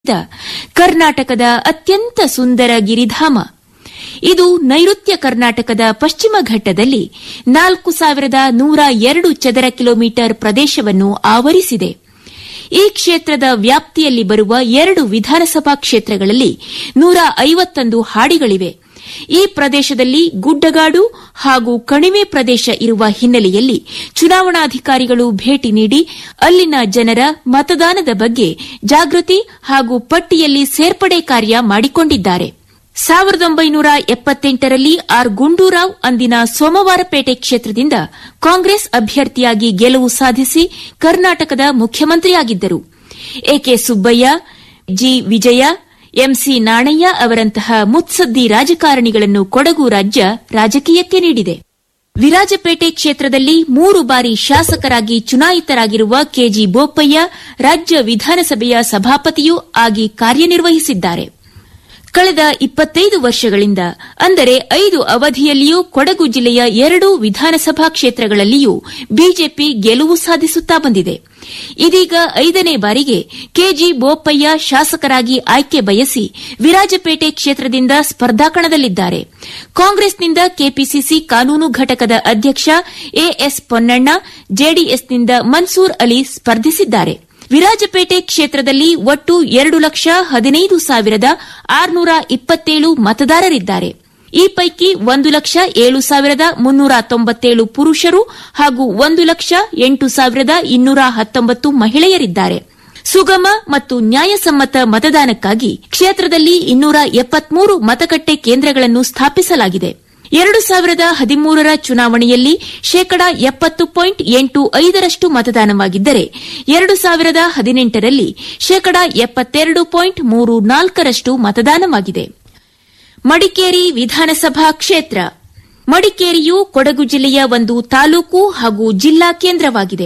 ಕರ್ನಾಟಕದ ಅತ್ಯಂತ ಸುಂದರ ಗಿರಿಧಾಮ ಇದು ನೈಋತ್ಯ ಕರ್ನಾಟಕದ ಪಶ್ಚಿಮ ಘಟ್ಟದಲ್ಲಿ ನಾಲ್ಕು ಸಾವಿರದ ನೂರ ಎರಡು ಚದರ ಕಿಲೋಮೀಟರ್ ಪ್ರದೇಶವನ್ನು ಆವರಿಸಿದೆ ಈ ಕ್ಷೇತ್ರದ ವ್ಯಾಪ್ತಿಯಲ್ಲಿ ಬರುವ ಎರಡು ವಿಧಾನಸಭಾ ಕ್ಷೇತ್ರಗಳಲ್ಲಿ ನೂರ ಐವತ್ತೊಂದು ಹಾಡಿಗಳಿವೆ ಈ ಪ್ರದೇಶದಲ್ಲಿ ಗುಡ್ಡಗಾಡು ಹಾಗೂ ಕಣಿವೆ ಪ್ರದೇಶ ಇರುವ ಹಿನ್ನೆಲೆಯಲ್ಲಿ ಚುನಾವಣಾಧಿಕಾರಿಗಳು ಭೇಟಿ ನೀಡಿ ಅಲ್ಲಿನ ಜನರ ಮತದಾನದ ಬಗ್ಗೆ ಜಾಗೃತಿ ಹಾಗೂ ಪಟ್ಟಿಯಲ್ಲಿ ಸೇರ್ಪಡೆ ಕಾರ್ಯ ಮಾಡಿಕೊಂಡಿದ್ದಾರೆ ಸಾವಿರದ ಒಂಬೈನೂರ ಎಪ್ಪತ್ತೆಂಟರಲ್ಲಿ ಆರ್ ಗುಂಡೂರಾವ್ ಅಂದಿನ ಸೋಮವಾರಪೇಟೆ ಕ್ಷೇತ್ರದಿಂದ ಕಾಂಗ್ರೆಸ್ ಅಭ್ಯರ್ಥಿಯಾಗಿ ಗೆಲುವು ಸಾಧಿಸಿ ಕರ್ನಾಟಕದ ಮುಖ್ಯಮಂತ್ರಿಯಾಗಿದ್ದರು AK Subbaiah G Vijaya MC Nanaiah ಅವರಂತಹ ಮುತ್ಸದ್ದಿ ರಾಜಕಾರಣಿಗಳನ್ನು ಕೊಡಗು ರಾಜ್ಯ ರಾಜಕೀಯಕ್ಕೆ ನೀಡಿದೆ ವಿರಾಜಪೇಟೆ ಕ್ಷೇತ್ರದಲ್ಲಿ ಮೂರು ಬಾರಿ ಶಾಸಕರಾಗಿ ಚುನಾಯಿತರಾಗಿರುವ ಕೆಜಿ ಬೋಪಯ್ಯ ರಾಜ್ಯ ವಿಧಾನಸಭೆಯ ಸಭಾಪತಿಯೂ ಆಗಿ ಕಾರ್ಯನಿರ್ವಹಿಸಿದ್ದಾರೆ ಕಳೆದ ಇಪ್ಪತ್ತೈದು ವರ್ಷಗಳಿಂದ ಅಂದರೆ ಐದು ಅವಧಿಯಲ್ಲಿಯೂ ಕೊಡಗು ಜಿಲ್ಲೆಯ ಎರಡೂ ವಿಧಾನಸಭಾ ಕ್ಷೇತ್ರಗಳಲ್ಲಿಯೂ ಬಿಜೆಪಿ ಗೆಲುವು ಸಾಧಿಸುತ್ತಾ ಬಂದಿದೆ ಇದೀಗ ಐದನೇ ಬಾರಿಗೆ ಕೆಜಿ ಬೋಪಯ್ಯ ಶಾಸಕರಾಗಿ ಆಯ್ಕೆ ಬಯಸಿ ವಿರಾಜಪೇಟೆ ಕ್ಷೇತ್ರದಿಂದ ಸ್ಪರ್ಧಾಕಣದಲ್ಲಿದ್ದಾರೆ ಕಾಂಗ್ರೆಸ್ನಿಂದ ಕೆಪಿಸಿಸಿ ಕಾನೂನು ಘಟಕದ ಅಧ್ಯಕ್ಷ ಎಎಸ್ ಪೊನ್ನಣ್ಣ ಜೆಡಿಎಸ್ನಿಂದ ಮನ್ಸೂರ್ ಅಲಿ ಸ್ಪರ್ಧಿಸಿದ್ದಾರೆ ವಿರಾಜಪೇಟೆ ಕ್ಷೇತ್ರದಲ್ಲಿ ಒಟ್ಟು ಎರಡು ಲಕ್ಷ ಹದಿನೈದು ಸಾವಿರದ ಆರುನೂರ ಇಪ್ಪತ್ತೇಳು ಮತದಾರರಿದ್ದಾರೆ ಈ ಪೈಕಿ ಒಂದು ಲಕ್ಷ ಏಳು ಸಾವಿರದ ಮುನ್ನೂರ ತೊಂಬತ್ತೇಳು ಪುರುಷರು ಹಾಗೂ ಒಂದು ಲಕ್ಷ ಎಂಟು ಸಾವಿರದ ಇನ್ನೂರ ಹತ್ತೊಂಬತ್ತು ಮಹಿಳೆಯರಿದ್ದಾರೆ ಸುಗಮ ಮತ್ತು ನ್ಯಾಯಸಮ್ಮತ ಮತದಾನಕ್ಕಾಗಿ ಕ್ಷೇತ್ರದಲ್ಲಿ ಇನ್ನೂರ ಎಪ್ಪತ್ಮೂರು ಮತಗಟ್ಟೆ ಕೇಂದ್ರಗಳನ್ನು ಸ್ಥಾಪಿಸಲಾಗಿದೆ ಎರಡು ಸಾವಿರದ ಹದಿಮೂರರ ಚುನಾವಣೆಯಲ್ಲಿ ಶೇಕಡಾ ಎಪ್ಪತ್ತು ಪಾಯಿಂಟ್ ಎಂಟು ಐದರಷ್ಟು ಮತದಾನವಾಗಿದ್ದರೆ ಎರಡು ಸಾವಿರದ ಹದಿನೆಂಟರಲ್ಲಿ ಶೇಕಡಾ ಎಪ್ಪತ್ತೆರಡು ಪಾಯಿಂಟ್ ಮೂರು ನಾಲ್ಕರಷ್ಟು ಮತದಾನವಾಗಿದೆ ಮಡಿಕೇರಿ ವಿಧಾನಸಭಾ ಕ್ಷೇತ್ರ ಮಡಿಕೇರಿಯು ಕೊಡಗು ಜಿಲ್ಲೆಯ ಒಂದು ತಾಲೂಕು ಹಾಗೂ ಜಿಲ್ಲಾ ಕೇಂದ್ರವಾಗಿದೆ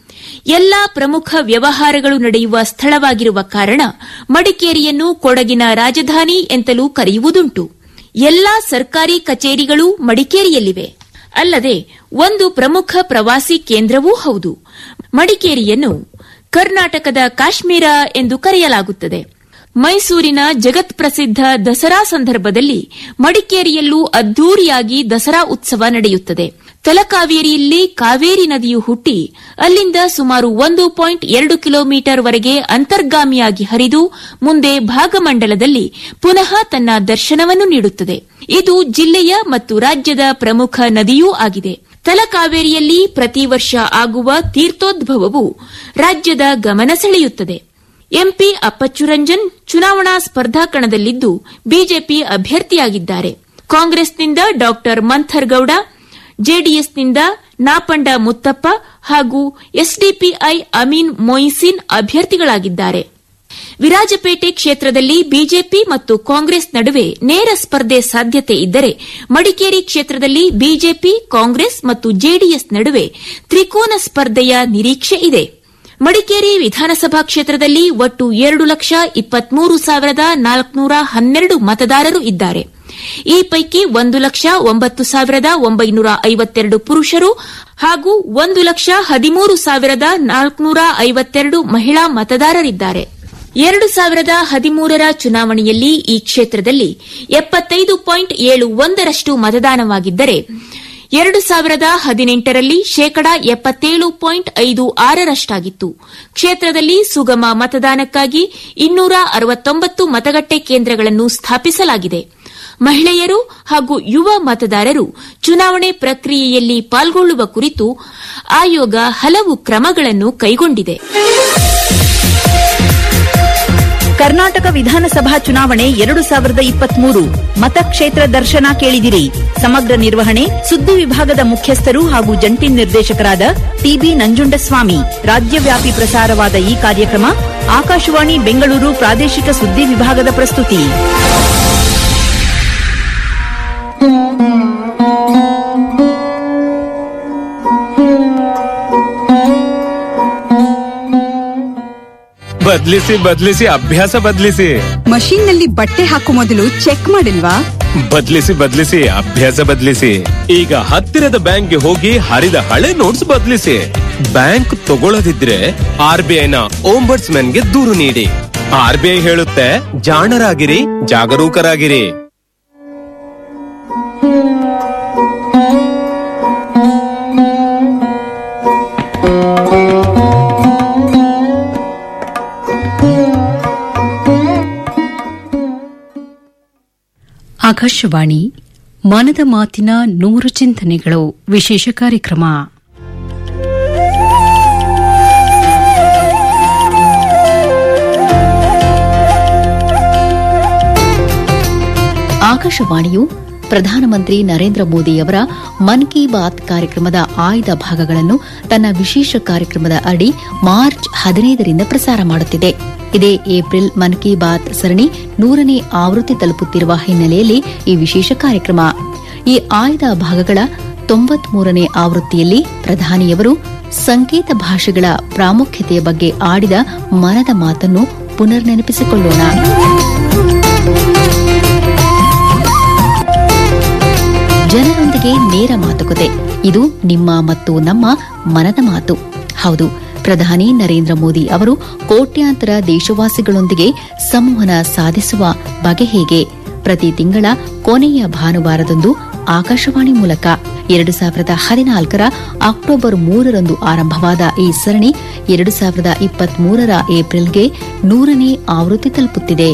ಎಲ್ಲಾ ಪ್ರಮುಖ ವ್ಯವಹಾರಗಳು ನಡೆಯುವ ಸ್ಥಳವಾಗಿರುವ ಕಾರಣ ಮಡಿಕೇರಿಯನ್ನು ಕೊಡಗಿನ ರಾಜಧಾನಿ ಎಂತಲೂ ಕರೆಯುವುದುಂಟು ಎಲ್ಲಾ ಸರ್ಕಾರಿ ಕಚೇರಿಗಳು ಮಡಿಕೇರಿಯಲ್ಲಿವೆ ಅಲ್ಲದೆ ಒಂದು ಪ್ರಮುಖ ಪ್ರವಾಸಿ ಕೇಂದ್ರವೂ ಹೌದು ಮಡಿಕೇರಿಯನ್ನು ಕರ್ನಾಟಕದ ಕಾಶ್ಮೀರ ಎಂದು ಕರೆಯಲಾಗುತ್ತದೆ ಮೈಸೂರಿನ ಜಗತ್ ಪ್ರಸಿದ್ದ ದಸರಾ ಸಂದರ್ಭದಲ್ಲಿ ಮಡಿಕೇರಿಯಲ್ಲೂ ಅದ್ದೂರಿಯಾಗಿ ದಸರಾ ಉತ್ಸವ ನಡೆಯುತ್ತದೆ ತಲಕಾವೇರಿಯಲ್ಲಿ ಕಾವೇರಿ ನದಿಯು ಹುಟ್ಟಿ ಅಲ್ಲಿಂದ ಸುಮಾರು ಒಂದು ಪಾಯಿಂಟ್ ಎರಡು ಕಿಲೋಮೀಟರ್ ವರೆಗೆ ಅಂತರ್ಗಾಮಿಯಾಗಿ ಹರಿದು ಮುಂದೆ ಭಾಗಮಂಡಲದಲ್ಲಿ ಪುನಃ ತನ್ನ ದರ್ಶನವನ್ನು ನೀಡುತ್ತದೆ ಇದು ಜಿಲ್ಲೆಯ ಮತ್ತು ರಾಜ್ಯದ ಪ್ರಮುಖ ನದಿಯೂ ಆಗಿದೆ ತಲಕಾವೇರಿಯಲ್ಲಿ ಪ್ರತಿ ವರ್ಷ ಆಗುವ ತೀರ್ಥೋದ್ಭವವು ರಾಜ್ಯದ ಗಮನ ಸೆಳೆಯುತ್ತದೆ ಎಂಪಿ ಅಪ್ಪಚ್ಚುರಂಜನ್ ಚುನಾವಣಾ ಸ್ಪರ್ಧಾಕಣದಲ್ಲಿದ್ದು ಬಿಜೆಪಿ ಅಭ್ಯರ್ಥಿಯಾಗಿದ್ದಾರೆ ಕಾಂಗ್ರೆಸ್ನಿಂದ ಡಾ ಮಂಥರ್ಗೌಡ ಜೆಡಿಎಸ್ನಿಂದ ನಾಪಂಡ ಮುತ್ತಪ್ಪ ಹಾಗೂ ಎಸ್ಡಿಪಿಐ ಅಮೀನ್ ಮೊಯಿಸಿನ್ ಅಭ್ಯರ್ಥಿಗಳಾಗಿದ್ದಾರೆ ವಿರಾಜಪೇಟೆ ಕ್ಷೇತ್ರದಲ್ಲಿ ಬಿಜೆಪಿ ಮತ್ತು ಕಾಂಗ್ರೆಸ್ ನಡುವೆ ನೇರ ಸ್ಪರ್ಧೆ ಸಾಧ್ಯತೆ ಇದ್ದರೆ ಮಡಿಕೇರಿ ಕ್ಷೇತ್ರದಲ್ಲಿ ಬಿಜೆಪಿ ಕಾಂಗ್ರೆಸ್ ಮತ್ತು ಜೆಡಿಎಸ್ ನಡುವೆ ತ್ರಿಕೋನ ಸ್ಪರ್ಧೆಯ ನಿರೀಕ್ಷೆ ಇದೆ ಮಡಿಕೇರಿ ವಿಧಾನಸಭಾ ಕ್ಷೇತ್ರದಲ್ಲಿ ಒಟ್ಟು ಎರಡು ಲಕ್ಷ ಇಪ್ಪತ್ಮೂರು ಸಾವಿರದ ನಾಲ್ಕುನೂರ ಹನ್ನೆರಡು ಮತದಾರರು ಇದ್ದಾರೆ ಈ ಪೈಕಿ ಒಂದು ಲಕ್ಷ ಒಂಬತ್ತು ಸಾವಿರದ ಒಂಬೈನೂರ ಐವತ್ತೆರಡು ಪುರುಷರು ಹಾಗೂ ಒಂದು ಲಕ್ಷ ಹದಿಮೂರು ಸಾವಿರದ ನಾಲ್ಕುನೂರ ಐವತ್ತೆರಡು ಮಹಿಳಾ ಮತದಾರರಿದ್ದಾರೆ ಎರಡು ಸಾವಿರದ ಹದಿಮೂರರ ಚುನಾವಣೆಯಲ್ಲಿ ಈ ಕ್ಷೇತ್ರದಲ್ಲಿ ಎಪ್ಪತ್ತೈದು ಪಾಯಿಂಟ್ ಏಳು ಒಂದರಷ್ಟು ಮತದಾನವಾಗಿದ್ದರೆ ಎರಡು ಸಾವಿರದ ಹದಿನೆಂಟರಲ್ಲಿ ಶೇಕಡಾ ಎಪ್ಪತ್ತೇಳು ಪಾಯಿಂಟ್ ಐದು ಆರರಷ್ಟಾಗಿತ್ತು ಕ್ಷೇತ್ರದಲ್ಲಿ ಸುಗಮ ಮತದಾನಕ್ಕಾಗಿ ಇನ್ನೂರ ಅರವತ್ತೊಂಬತ್ತು ಮತಗಟ್ಟೆ ಕೇಂದ್ರಗಳನ್ನು ಸ್ಥಾಪಿಸಲಾಗಿದೆ ಮಹಿಳೆಯರು ಹಾಗೂ ಯುವ ಮತದಾರರು ಚುನಾವಣೆ ಪ್ರಕ್ರಿಯೆಯಲ್ಲಿ ಪಾಲ್ಗೊಳ್ಳುವ ಕುರಿತು ಆಯೋಗ ಹಲವು ಕ್ರಮಗಳನ್ನು ಕೈಗೊಂಡಿದೆ ಕರ್ನಾಟಕ ವಿಧಾನಸಭಾ ಚುನಾವಣೆ ಎರಡು ಸಾವಿರದ ಇಪ್ಪತ್ಮೂರು ಮತಕ್ಷೇತ್ರ ದರ್ಶನ ಕೇಳಿದಿರಿ ಸಮಗ್ರ ನಿರ್ವಹಣೆ ಸುದ್ದಿ ವಿಭಾಗದ ಮುಖ್ಯಸ್ಥರು ಹಾಗೂ ಜಂಟಿ ನಿರ್ದೇಶಕರಾದ ಟಿಬಿ ನಂಜುಂಡಸ್ವಾಮಿ ರಾಜ್ಯವ್ಯಾಪಿ ಪ್ರಸಾರವಾದ ಈ ಕಾರ್ಯಕ್ರಮ ಆಕಾಶವಾಣಿ ಬೆಂಗಳೂರು ಪ್ರಾದೇಶಿಕ ಸುದ್ದಿ ವಿಭಾಗದ ಪ್ರಸ್ತುತಿ ಬದ್ಲಿಸಿ ಬದ್ಲಿಸಿ ಅಭ್ಯಾಸ ಬದ್ಲಿಸಿ ಮಷೀನ್ ನಲ್ಲಿ ಬಟ್ಟೆ ಹಾಕೋ ಮೊದಲು ಚೆಕ್ ಮಾಡಿಲ್ವಾ ಬದ್ಲಿಸಿ ಬದ್ಲಿಸಿ ಅಭ್ಯಾಸ ಬದ್ಲಿಸಿ ಈಗ ಹತ್ತಿರದ ಬ್ಯಾಂಕ್ಗೆ ಹೋಗಿ ಹರಿದ ಹಳೆ ನೋಟ್ಸ್ ಬದ್ಲಿಸಿ ಬ್ಯಾಂಕ್ ತಗೊಳ್ಳದಿದ್ರೆ ಆರ್ ಬಿ ಐನ ಗೆ ದೂರು ನೀಡಿ ಆರ್ ಬಿ ಐ ಹೇಳುತ್ತೆ ಜಾಣರಾಗಿರಿ ಜಾಗರೂಕರಾಗಿರಿ ಆಕಾಶವಾಣಿ ಮನದ ಮಾತಿನ ನೂರು ಚಿಂತನೆಗಳು ವಿಶೇಷ ಕಾರ್ಯಕ್ರಮ ಆಕಾಶವಾಣಿಯು ಪ್ರಧಾನಮಂತ್ರಿ ನರೇಂದ್ರ ಮೋದಿಯವರ ಮನ್ ಕಿ ಬಾತ್ ಕಾರ್ಯಕ್ರಮದ ಆಯ್ದ ಭಾಗಗಳನ್ನು ತನ್ನ ವಿಶೇಷ ಕಾರ್ಯಕ್ರಮದ ಅಡಿ ಮಾರ್ಚ್ ಹದಿನೈದರಿಂದ ಪ್ರಸಾರ ಮಾಡುತ್ತಿದೆ ಇದೇ ಏಪ್ರಿಲ್ ಮನ್ ಕಿ ಬಾತ್ ಸರಣಿ ನೂರನೇ ಆವೃತ್ತಿ ತಲುಪುತ್ತಿರುವ ಹಿನ್ನೆಲೆಯಲ್ಲಿ ಈ ವಿಶೇಷ ಕಾರ್ಯಕ್ರಮ ಈ ಆಯ್ದ ಭಾಗಗಳ ತೊಂಬತ್ಮೂರನೇ ಆವೃತ್ತಿಯಲ್ಲಿ ಪ್ರಧಾನಿಯವರು ಸಂಕೇತ ಭಾಷೆಗಳ ಪ್ರಾಮುಖ್ಯತೆಯ ಬಗ್ಗೆ ಆಡಿದ ಮನದ ಮಾತನ್ನು ಪುನರ್ ನೆನಪಿಸಿಕೊಳ್ಳೋಣ ಜನರೊಂದಿಗೆ ನೇರ ಮಾತುಕತೆ ಇದು ನಿಮ್ಮ ಮತ್ತು ನಮ್ಮ ಮನದ ಮಾತು ಹೌದು ಪ್ರಧಾನಿ ನರೇಂದ್ರ ಮೋದಿ ಅವರು ಕೋಟ್ಯಾಂತರ ದೇಶವಾಸಿಗಳೊಂದಿಗೆ ಸಂವಹನ ಸಾಧಿಸುವ ಬಗೆ ಹೇಗೆ ಪ್ರತಿ ತಿಂಗಳ ಕೊನೆಯ ಭಾನುವಾರದಂದು ಆಕಾಶವಾಣಿ ಮೂಲಕ ಎರಡು ಸಾವಿರದ ಹದಿನಾಲ್ಕರ ಅಕ್ಟೋಬರ್ ಮೂರರಂದು ಆರಂಭವಾದ ಈ ಸರಣಿ ಎರಡು ಸಾವಿರದ ಇಪ್ಪತ್ಮೂರರ ಏಪ್ರಿಲ್ಗೆ ನೂರನೇ ಆವೃತ್ತಿ ತಲುಪುತ್ತಿದೆ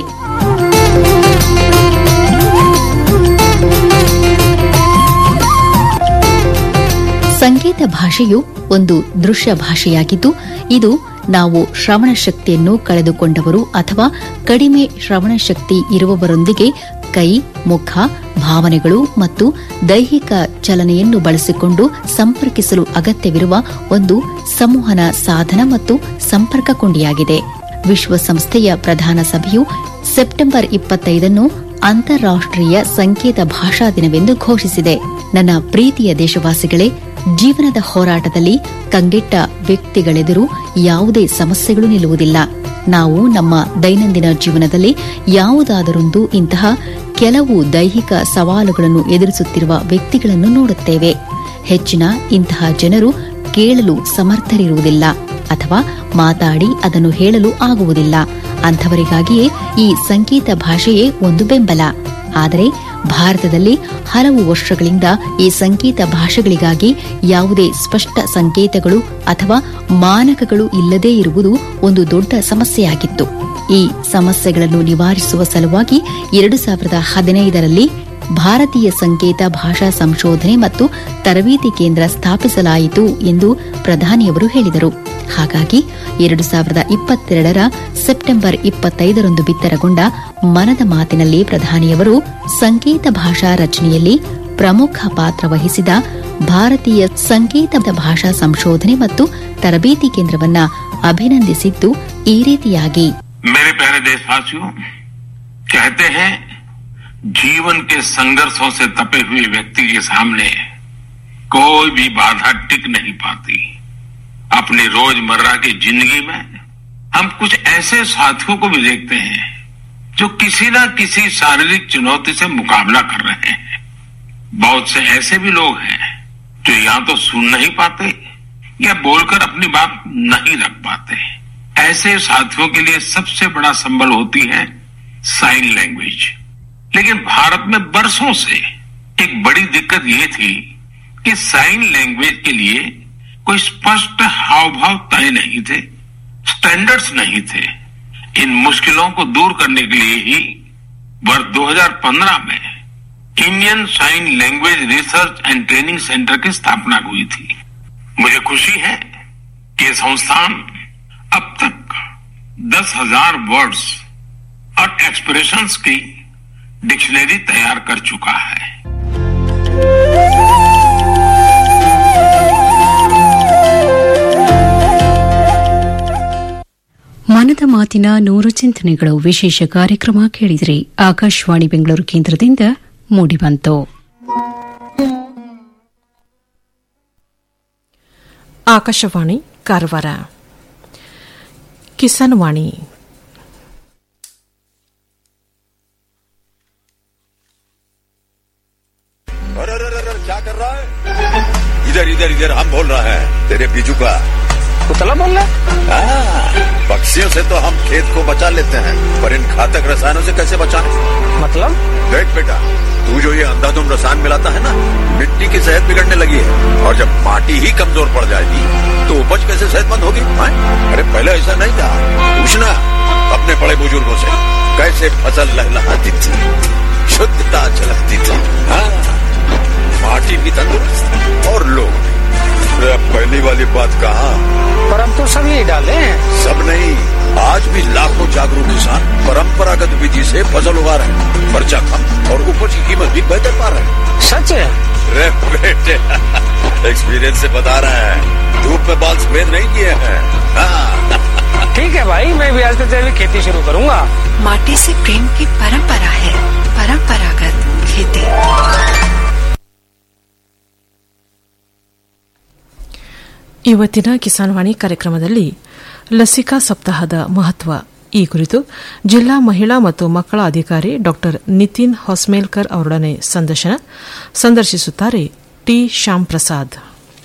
ಸಂಕೇತ ಭಾಷೆಯು ಒಂದು ದೃಶ್ಯ ಭಾಷೆಯಾಗಿದ್ದು ಇದು ನಾವು ಶ್ರವಣ ಶಕ್ತಿಯನ್ನು ಕಳೆದುಕೊಂಡವರು ಅಥವಾ ಕಡಿಮೆ ಶ್ರವಣ ಶಕ್ತಿ ಇರುವವರೊಂದಿಗೆ ಕೈ ಮುಖ ಭಾವನೆಗಳು ಮತ್ತು ದೈಹಿಕ ಚಲನೆಯನ್ನು ಬಳಸಿಕೊಂಡು ಸಂಪರ್ಕಿಸಲು ಅಗತ್ಯವಿರುವ ಒಂದು ಸಂವಹನ ಸಾಧನ ಮತ್ತು ಸಂಪರ್ಕ ಕೊಂಡಿಯಾಗಿದೆ ವಿಶ್ವಸಂಸ್ಥೆಯ ಪ್ರಧಾನ ಸಭೆಯು ಸೆಪ್ಟೆಂಬರ್ ಇಪ್ಪತ್ತೈದನ್ನು ಅಂತಾರಾಷ್ಟೀಯ ಸಂಕೇತ ಭಾಷಾ ದಿನವೆಂದು ಘೋಷಿಸಿದೆ ನನ್ನ ಪ್ರೀತಿಯ ದೇಶವಾಸಿಗಳೇ ಜೀವನದ ಹೋರಾಟದಲ್ಲಿ ಕಂಗೆಟ್ಟ ವ್ಯಕ್ತಿಗಳೆದುರು ಯಾವುದೇ ಸಮಸ್ಯೆಗಳು ನಿಲ್ಲುವುದಿಲ್ಲ ನಾವು ನಮ್ಮ ದೈನಂದಿನ ಜೀವನದಲ್ಲಿ ಯಾವುದಾದರೊಂದು ಇಂತಹ ಕೆಲವು ದೈಹಿಕ ಸವಾಲುಗಳನ್ನು ಎದುರಿಸುತ್ತಿರುವ ವ್ಯಕ್ತಿಗಳನ್ನು ನೋಡುತ್ತೇವೆ ಹೆಚ್ಚಿನ ಇಂತಹ ಜನರು ಕೇಳಲು ಸಮರ್ಥರಿರುವುದಿಲ್ಲ ಅಥವಾ ಮಾತಾಡಿ ಅದನ್ನು ಹೇಳಲು ಆಗುವುದಿಲ್ಲ ಅಂಥವರಿಗಾಗಿಯೇ ಈ ಸಂಕೇತ ಭಾಷೆಯೇ ಒಂದು ಬೆಂಬಲ ಆದರೆ ಭಾರತದಲ್ಲಿ ಹಲವು ವರ್ಷಗಳಿಂದ ಈ ಸಂಕೇತ ಭಾಷೆಗಳಿಗಾಗಿ ಯಾವುದೇ ಸ್ಪಷ್ಟ ಸಂಕೇತಗಳು ಅಥವಾ ಮಾನಕಗಳು ಇಲ್ಲದೇ ಇರುವುದು ಒಂದು ದೊಡ್ಡ ಸಮಸ್ಯೆಯಾಗಿತ್ತು ಈ ಸಮಸ್ಯೆಗಳನ್ನು ನಿವಾರಿಸುವ ಸಲುವಾಗಿ ಎರಡು ಸಾವಿರದ ಹದಿನೈದರಲ್ಲಿ ಭಾರತೀಯ ಸಂಕೇತ ಭಾಷಾ ಸಂಶೋಧನೆ ಮತ್ತು ತರಬೇತಿ ಕೇಂದ್ರ ಸ್ಥಾಪಿಸಲಾಯಿತು ಎಂದು ಪ್ರಧಾನಿಯವರು ಹೇಳಿದರು ಹಾಗಾಗಿ ಎರಡು ಸಾವಿರದ ಇಪ್ಪತ್ತೆರಡರ ಸೆಪ್ಟೆಂಬರ್ ಇಪ್ಪತ್ತೈದರಂದು ಬಿತ್ತರಗೊಂಡ ಮನದ ಮಾತಿನಲ್ಲಿ ಪ್ರಧಾನಿಯವರು ಸಂಕೇತ ಭಾಷಾ ರಚನೆಯಲ್ಲಿ ಪ್ರಮುಖ ಪಾತ್ರ ವಹಿಸಿದ ಭಾರತೀಯ ಸಂಕೇತ ಭಾಷಾ ಸಂಶೋಧನೆ ಮತ್ತು ತರಬೇತಿ ಕೇಂದ್ರವನ್ನ ಅಭಿನಂದಿಸಿದ್ದು ಈ ರೀತಿಯಾಗಿ मेरे प्यारे देशवासियों कहते हैं जीवन के संघर्षों से तपे हुए व्यक्ति के सामने कोई भी बाधा टिक नहीं पाती अपनी रोजमर्रा की जिंदगी में हम कुछ ऐसे साथियों को भी देखते हैं जो किसी न किसी शारीरिक चुनौती से मुकाबला कर रहे हैं बहुत से ऐसे भी लोग हैं जो या तो सुन नहीं पाते या बोलकर अपनी बात नहीं रख पाते ऐसे साथियों के लिए सबसे बड़ा संबल होती है साइन लैंग्वेज लेकिन भारत में बरसों से एक बड़ी दिक्कत ये थी कि साइन लैंग्वेज के लिए कोई स्पष्ट हाव भाव तय नहीं थे स्टैंडर्ड्स नहीं थे इन मुश्किलों को दूर करने के लिए ही वर्ष 2015 में Indian sign language research and training centre की स्थापना हुई थी मुझे खुशी है कि ये संस्थान अब तक दस हजार वर्ड्स और एक्सप्रेशंस की डिक्शनरी तैयार कर चुका है ಮನದ ಮಾತಿನ ನೂರು ಚಿಂತನೆಗಳು ವಿಶೇಷ ಕಾರ್ಯಕ್ರಮ ಕೇಳಿದ್ರಿ ಆಕಾಶವಾಣಿ ಬೆಂಗಳೂರು ಕೇಂದ್ರದಿಂದ ಮೂಡಿಬಂತು ಆಕಾಶವಾಣಿ ಕಾರವಾರ ಕಿಸಾನ್ ವಾಣಿ अरे अरे अरे क्या कर रहा है इधर इधर इधर हम बोल रहा है तेरे बीजू का उतला बोल रहा पक्षियों से तो हम खेत को बचा लेते हैं पर इन घातक रसायनों से कैसे बचाएं? मतलब देख बेटा तू जो ये अंधाधुंध रसायन मिलाता है ना मिट्टी की सेहत बिगड़ने लगी है और जब माटी ही कमजोर पड़ जाएगी तो उपज कैसे सेहतमंद होगी हाँ? अरे पहले ऐसा नहीं था पूछना अपने बड़े बुजुर्गों से कैसे फसल लहलहाती थी शुद्धता झलकती थी हाँ माटी भी तंदुरुस्त और लोग भी। अरे अब पहली वाली बात कहा पर हम तो सब यही डाले हैं सब नहीं आज भी लाखों जागरूक किसान परंपरागत विधि से फसल उगा रहे हैं खर्चा कम और उपज की कीमत भी बेहतर पा रहे हैं सच है रे बेटे एक्सपीरियंस से बता रहे हैं धूप में बाल सफेद नहीं किए हैं हाँ। ठीक है भाई मैं भी आज से जैविक खेती शुरू करूंगा माटी से प्रेम की परंपरा है परंपरागत खेती ಇವತ್ತಿನ ಕಿಸಾನ್ ವಾಣಿ ಕಾರ್ಯಕ್ರಮದಲ್ಲಿ ಲಸಿಕಾ ಸಪ್ತಾಹದ ಮಹತ್ವ ಈ ಕುರಿತು ಜಿಲ್ಲಾ ಮಹಿಳಾ ಮತ್ತು ಮಕ್ಕಳ ಅಧಿಕಾರಿ ಡಾ ನಿತಿನ್ ಹೊಸ್ಮೇಲ್ಕರ್ ಅವರೊಡನೆ ಸಂದರ್ಶನ ಸಂದರ್ಶಿಸುತ್ತಾರೆ ಟಿ ಶ್ಯಾಮ್ ಪ್ರಸಾದ್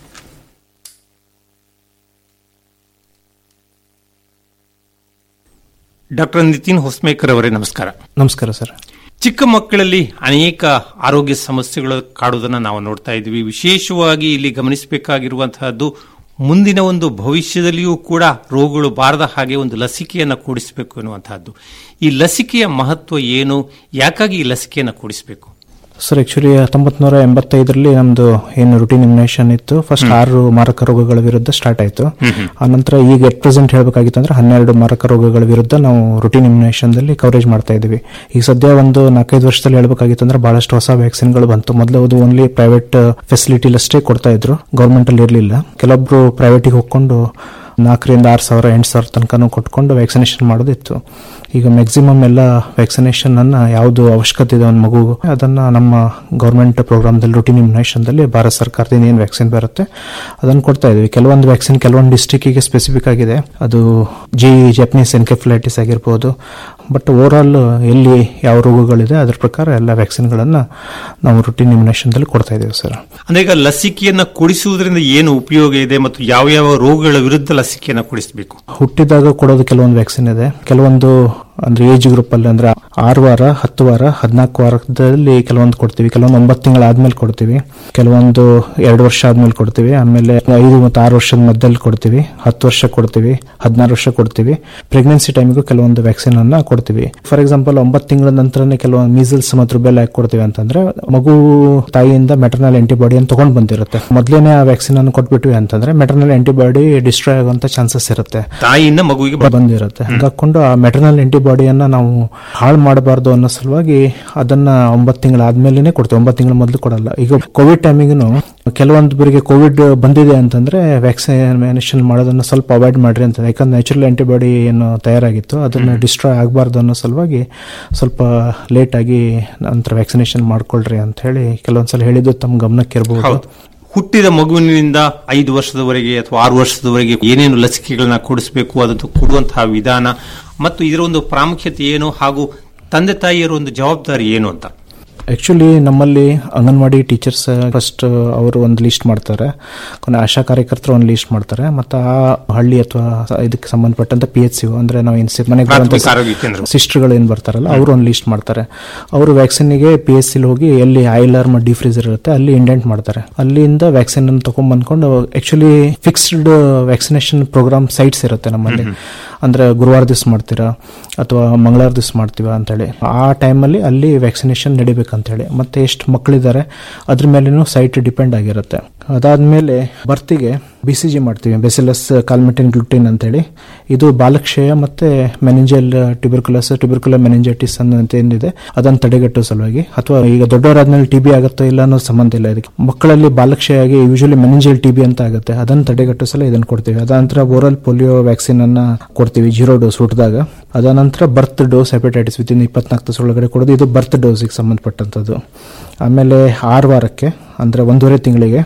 ಡಾಕ್ಟರ್ ನಿತಿನ್ ಹೊಸ್ಮೇಕರ್ ಅವರೇ ನಮಸ್ಕಾರ ನಮಸ್ಕಾರ ಸರ್ ಚಿಕ್ಕ ಮಕ್ಕಳಲ್ಲಿ ಅನೇಕ ಆರೋಗ್ಯ ಸಮಸ್ಯೆಗಳು ಕಾಡುವುದನ್ನು ನಾವು ನೋಡ್ತಾ ಇದ್ದೀವಿ ವಿಶೇಷವಾಗಿ ಇಲ್ಲಿ ಗಮನಿಸಬೇಕಾಗಿರುವಂತಹದ್ದು ಮುಂದಿನ ಒಂದು ಭವಿಷ್ಯದಲ್ಲಿಯೂ ಕೂಡ ರೋಗಗಳು ಬಾರದ ಹಾಗೆ ಒಂದು ಲಸಿಕೆಯನ್ನು ಕೂಡಿಸಬೇಕು ಎನ್ನುವಂತಹದ್ದು ಈ ಲಸಿಕೆಯ ಮಹತ್ವ ಏನು ಯಾಕಾಗಿ ಈ ಲಸಿಕೆಯನ್ನು ಕೂಡಿಸಬೇಕು ಸರ್ ಆಕ್ಚುಲಿ ಹತ್ತೊಂಬತ್ತು ನೂರ ಎಂಬತ್ತೈದರಲ್ಲಿ ನಮ್ದು ಏನು ರುಟೀನ್ ಇಮ್ಯುನೇಷನ್ ಇತ್ತು ಫಸ್ಟ್ ಆರು ಮಾರಕ ರೋಗಗಳ ವಿರುದ್ಧ ಸ್ಟಾರ್ಟ್ ಆಯಿತು ಆನಂತರ ಈಗ ಎಟ್ ಪ್ರೆಸೆಂಟ್ ಹೇಳಬೇಕಾಗಿತ್ತು ಅಂದ್ರೆ ಹನ್ನೆರಡು ಮಾರಕ ರೋಗಗಳ ವಿರುದ್ಧ ನಾವು ರುಟೀನ್ ಇಮ್ಯುನೇಷನ್ದಲ್ಲಿ ಕವರೇಜ್ ಮಾಡ್ತಾ ಇದ್ದೀವಿ ಈಗ ಸದ್ಯ ಒಂದು ನಾಲ್ಕೈದು ವರ್ಷದಲ್ಲಿ ಹೇಳಬೇಕಾಗಿತ್ತು ಅಂದ್ರೆ ಬಹಳಷ್ಟು ಹೊಸ ವ್ಯಾಕ್ಸಿನ್ಗಳು ಬಂತು ಮೊದಲು ಅದು ಓನ್ಲಿ ಪ್ರೈವೇಟ್ ಫೆಸಿಲಿಟಿಲಷ್ಟೇ ಕೊಡ್ತಾ ಇದ್ರು ಗೌರ್ಮೆಂಟ್ ಅಲ್ಲಿ ಇರಲಿಲ್ಲ ಕೆಲವೊಬ್ರು ಪ್ರೈವೇಟಿಗೆ ಹೋಗ್ಕೊಂಡು ನಾಲ್ಕರಿಂದ ಆರು ಸಾವಿರ ಎಂಟು ಸಾವಿರ ತನಕನೂ ಕೊಟ್ಕೊಂಡು ವ್ಯಾಕ್ಸಿನೇಷನ್ ಮಾಡೋದಿತ್ತು ಈಗ ಮ್ಯಾಕ್ಸಿಮಮ್ ಎಲ್ಲ ವ್ಯಾಕ್ಸಿನೇಷನ್ ಅನ್ನ ಯಾವುದು ಅವಶ್ಯಕತೆ ಇದೆ ಒಂದು ಮಗು ಅದನ್ನ ನಮ್ಮ ಗೌರ್ಮೆಂಟ್ ಪ್ರೋಗ್ರಾಮ್ದಲ್ಲಿ ರುಟೀನ್ ಇಮ್ಯುನೇಷನ್ದಲ್ಲಿ ಭಾರತ ಸರ್ಕಾರದಿಂದ ಏನು ವ್ಯಾಕ್ಸಿನ್ ಬರುತ್ತೆ ಅದನ್ನು ಕೊಡ್ತಾ ಇದೀವಿ ಕೆಲವೊಂದು ವ್ಯಾಕ್ಸಿನ್ ಕೆಲವೊಂದು ಡಿಸ್ಟಿಕ್ಕಿಗೆ ಸ್ಪೆಸಿಫಿಕ್ ಆಗಿದೆ ಅದು ಜಿ ಜಪನೀಸ್ ಎನ್ಕೆಫ್ಲೈಟಿಸ್ ಆಗಿರ್ಬೋದು ಬಟ್ ಓವರ್ ಆಲ್ ಎಲ್ಲಿ ಯಾವ ರೋಗಗಳಿದೆ ಅದ್ರ ಪ್ರಕಾರ ಎಲ್ಲ ವ್ಯಾಕ್ಸಿನ್ಗಳನ್ನು ನಾವು ರುಟೀನ್ ಇಮ್ಯುನೇಷನ್ದಲ್ಲಿ ಕೊಡ್ತಾ ಇದ್ದೀವಿ ಸರ್ ಅಂದ್ರೆ ಈಗ ಲಸಿಕೆಯನ್ನು ಕೊಡಿಸುವುದರಿಂದ ಏನು ಉಪಯೋಗ ಇದೆ ಮತ್ತು ಯಾವ ಯಾವ ರೋಗಗಳ ವಿರುದ್ಧ ಲಸಿಕೆಯನ್ನು ಕೊಡಿಸಬೇಕು ಹುಟ್ಟಿದಾಗ ಕೊಡೋದು ಕೆಲವೊಂದು ವ್ಯಾಕ್ಸಿನ್ ಇದೆ ಕೆಲವೊಂದು ಅಂದ್ರೆ ಏಜ್ ಗ್ರೂಪ್ ಅಲ್ಲಿ ಅಂದ್ರೆ ಆರು ವಾರ ಹತ್ತು ವಾರ ಹದಿನಾಲ್ಕು ವಾರದಲ್ಲಿ ಕೆಲವೊಂದು ಕೊಡ್ತೀವಿ ಕೆಲವೊಂದು ಒಂಬತ್ತು ತಿಂಗಳ ಆದ್ಮೇಲೆ ಕೊಡ್ತೀವಿ ಕೆಲವೊಂದು ಎರಡು ವರ್ಷ ಆದ್ಮೇಲೆ ಕೊಡ್ತೀವಿ ಆಮೇಲೆ ಐದು ಮತ್ತು ಆರು ವರ್ಷದ ಮಧ್ಯದಲ್ಲಿ ಕೊಡ್ತೀವಿ ಹತ್ತು ವರ್ಷ ಕೊಡ್ತೀವಿ ಹದಿನಾರು ವರ್ಷ ಕೊಡ್ತೀವಿ ಪ್ರೆಗ್ನೆನ್ಸಿ ಟೈಮಿಗೂ ಕೆಲವೊಂದು ವ್ಯಾಕ್ಸಿನ್ ಅನ್ನ ಕೊಡ್ತೀವಿ ಫಾರ್ ಎಕ್ಸಾಂಪಲ್ ಒಂಬತ್ತು ತಿಂಗಳ ನಂತರನೇ ಕೆಲವೊಂದು ಮೀಸಲ್ಸ್ ಮತ್ತು ರುಬೆಲ್ಲ ಯಾಕೆ ಕೊಡ್ತೀವಿ ಅಂತಂದ್ರೆ ಮಗು ತಾಯಿಯಿಂದ ಮೆಟರ್ನಲ್ ಆಂಟಿಬಾಡಿ ಅನ್ನು ತಗೊಂಡ್ ಬಂದಿರುತ್ತೆ ಮೊದಲೇನೆ ಆ ವ್ಯಾಕ್ಸಿನ್ ಅನ್ನು ಕೊಟ್ಬಿಟ್ವಿ ಅಂತಂದ್ರೆ ಮೆಟರ್ನಲ್ ಆಂಟಿಬಾಡಿ ಡಿಸ್ಟ್ರಾಯ್ ಆಗುವಂತ ಚಾನ್ಸಸ್ ಇರುತ್ತೆ ತಾಯಿಯಿಂದ ಮಗುವಿಗೆ ಬಂದಿರುತ್ತೆ ಹಾಕೊಂಡು ಆ ಮೆಟರ್ನಲ್ ಆಂಟಿಬಾಡಿಯನ್ನ ನಾವು ಹಾಳು ಮಾಡಬಾರ್ದು ಅನ್ನೋ ಸಲುವಾಗಿ ಅದನ್ನ ಒಂಬತ್ತು ತಿಂಗಳ ಆದ್ಮೇಲೆ ಕೊಡ್ತೀವಿ ಒಂಬತ್ತು ತಿಂಗಳ ಮೊದಲು ಕೊಡಲ್ಲ ಈಗ ಕೋವಿಡ್ ಟೈಮಿಗೂ ಕೆಲವೊಂದೊಬ್ಬರಿಗೆ ಕೋವಿಡ್ ಬಂದಿದೆ ಅಂತಂದ್ರೆ ವ್ಯಾಕ್ಸಿನೇಷನ್ ಮಾಡೋದನ್ನ ಸ್ವಲ್ಪ ಅವಾಯ್ಡ್ ಮಾಡ್ರಿ ಅಂತ ಯಾಕಂದ್ರೆ ನ್ಯಾಚುರಲ್ ಆಂಟಿಬಾಡಿ ಏನು ತಯಾರಾಗಿತ್ತು ಅದನ್ನ ಡಿಸ್ಟ್ರಾಯ್ ಆಗಬಾರ್ದು ಅನ್ನೋ ಸಲುವಾಗಿ ಸ್ವಲ್ಪ ಲೇಟ್ ಆಗಿ ನಂತರ ವ್ಯಾಕ್ಸಿನೇಷನ್ ಮಾಡ್ಕೊಳ್ರಿ ಅಂತ ಹೇಳಿ ಕೆಲವೊಂದ್ಸಲ ಹೇಳಿದ್ದು ತಮ್ಮ ಗಮನಕ್ಕೆ ಇರಬಹುದು ಹುಟ್ಟಿದ ಮಗುವಿನಿಂದ ಐದು ವರ್ಷದವರೆಗೆ ಅಥವಾ ಆರು ವರ್ಷದವರೆಗೆ ಏನೇನು ಲಸಿಕೆಗಳನ್ನ ಕೊಡಿಸಬೇಕು ಅದನ್ನು ಕೊಡುವಂತಹ ವಿಧಾನ ಮತ್ತು ಇದರ ಒಂದು ಪ್ರಾಮುಖ್ಯತೆ ಏನು ಹಾಗೂ ತಂದೆ ತಾಯಿಯರ ಒಂದು ಜವಾಬ್ದಾರಿ ಏನು ಅಂತ ಆಕ್ಚುಲಿ ನಮ್ಮಲ್ಲಿ ಅಂಗನವಾಡಿ ಟೀಚರ್ಸ್ ಫಸ್ಟ್ ಅವರು ಒಂದು ಲಿಸ್ಟ್ ಮಾಡ್ತಾರೆ ಕೊನೆ ಆಶಾ ಕಾರ್ಯಕರ್ತರು ಒಂದು ಲಿಸ್ಟ್ ಮಾಡ್ತಾರೆ ಮತ್ತು ಆ ಹಳ್ಳಿ ಅಥವಾ ಇದಕ್ಕೆ ಸಂಬಂಧಪಟ್ಟಂತ ಪಿ ಎಚ್ ಸಿ ಅಂದ್ರೆ ನಾವು ಏನು ಮನೆಗೆ ಪ್ರಾಥಮಿಕ ಆರೋಗ್ಯ ಕೇಂದ್ರ. ಸಿಸ್ಟರ್ಗಳು ಏನು ಬರ್ತಾರಲ್ಲ ಅವರು ಒಂದು ಲಿಸ್ಟ್ ಮಾಡ್ತಾರೆ ಅವರು ವ್ಯಾಕ್ಸಿನ್ಗೆ ಪಿ ಎಚ್ ಸಿಲಿ ಹೋಗಿ ಎಲ್ಲಿ ಐಲರ್ ಮತ್ತು ಡಿಫ್ರೀಸರ್ ಇರುತ್ತೆ ಅಲ್ಲಿ ಇಂಡೆಂಟ್ ಮಾಡ್ತಾರೆ ಅಲ್ಲಿಂದ ವ್ಯಾಕ್ಸಿನ್ ಅನ್ನು ತಗೊಂಡ್ ಬಂದ್ಕೊಂಡು actually fixed vaccination program sites ಇರುತ್ತೆ ನಮ್ಮಲ್ಲಿ ಅಂದ್ರೆ ಗುರುವಾರ ದಿವಸ ಮಾಡ್ತೀರಾ ಅಥವಾ ಮಂಗಳವಾರ ದಿವಸ ಮಾಡ್ತೀರಾ ಅಂತೇಳಿ ಆ ಟೈಮಲ್ಲಿ ಅಲ್ಲಿ ವ್ಯಾಕ್ಸಿನೇಷನ್ ನಡಿಬೇಕಂತೇಳಿ ಮತ್ತೆ ಎಷ್ಟು ಮಕ್ಕಳಿದ್ದಾರೆ ಅದ್ರ ಮೇಲೇನು ಸೈಟ್ ಡಿಪೆಂಡ್ ಆಗಿರುತ್ತೆ ಅದಾದ್ಮೇಲೆ ಬರ್ತಿಗೆ ಬಿ ಸಿ ಜಿ ಮಾಡ್ತೀವಿ ಬೆಸಿಲಸ್ ಕಾಲ್ಮೆಟಿನ್ ಗ್ಲುಟಿನ್ ಅಂತೇಳಿ ಇದು ಬಾಲಕ್ಷಯ ಮತ್ತೆ ಮೆನಿಂಜಲ್ ಟ್ಯೂಬರ್ಕುಲಸ್ ಟ್ಯೂಬರ್ಕುಲರ್ ಮೆನಿಂಜೈಟಿಸ್ ಅನ್ನೋಂತ ಏನಿದೆ ಅದನ್ನು ತಡೆಗಟ್ಟುವ ಸಲುವಾಗಿ ಅಥವಾ ಈಗ ದೊಡ್ಡವರಾದ್ಮೇಲೆ ಟಿ ಬಿ ಆಗುತ್ತೋ ಇಲ್ಲ ಅನ್ನೋ ಸಂಬಂಧ ಇಲ್ಲ ಇದಕ್ಕೆ ಮಕ್ಕಳಲ್ಲಿ ಬಾಲಕ್ಷಯ ಆಗಿ ಯೂಶಲಿ ಮೆನಿಂಜಲ್ ಟಿ ಬಿ ಅಂತ ಆಗುತ್ತೆ ಅದನ್ನು ತಡೆಗಟ್ಟುವ ಸಲ ಇದನ್ನು ಕೊಡ್ತೀವಿ ಅದಾನಂತರ ಓರಲ್ ಪೋಲಿಯೋ ವ್ಯಾಕ್ಸಿನ್ ಅನ್ನ ಕೊಡ್ತೀವಿ ಜೀರೋ ಡೋಸ್ ಹುಟ್ಟಿದಾಗ ಅದಾನಂತರ ಬರ್ತ್ ಡೋಸ್ ಹೆಪಟೈಟಿಸ್ ವಿತಿನ್ ಇಪ್ಪತ್ನಾಲ್ಕು ತಾಸು ಒಳಗಡೆ ಕೊಡೋದು ಇದು ಬರ್ತ್ ಡೋಸಿಗೆ ಸಂಬಂಧಪಟ್ಟಂಥದ್ದು ಆಮೇಲೆ ಆರು ವಾರಕ್ಕೆ ಅಂದರೆ ಒಂದೂವರೆ ತಿಂಗಳಿಗೆ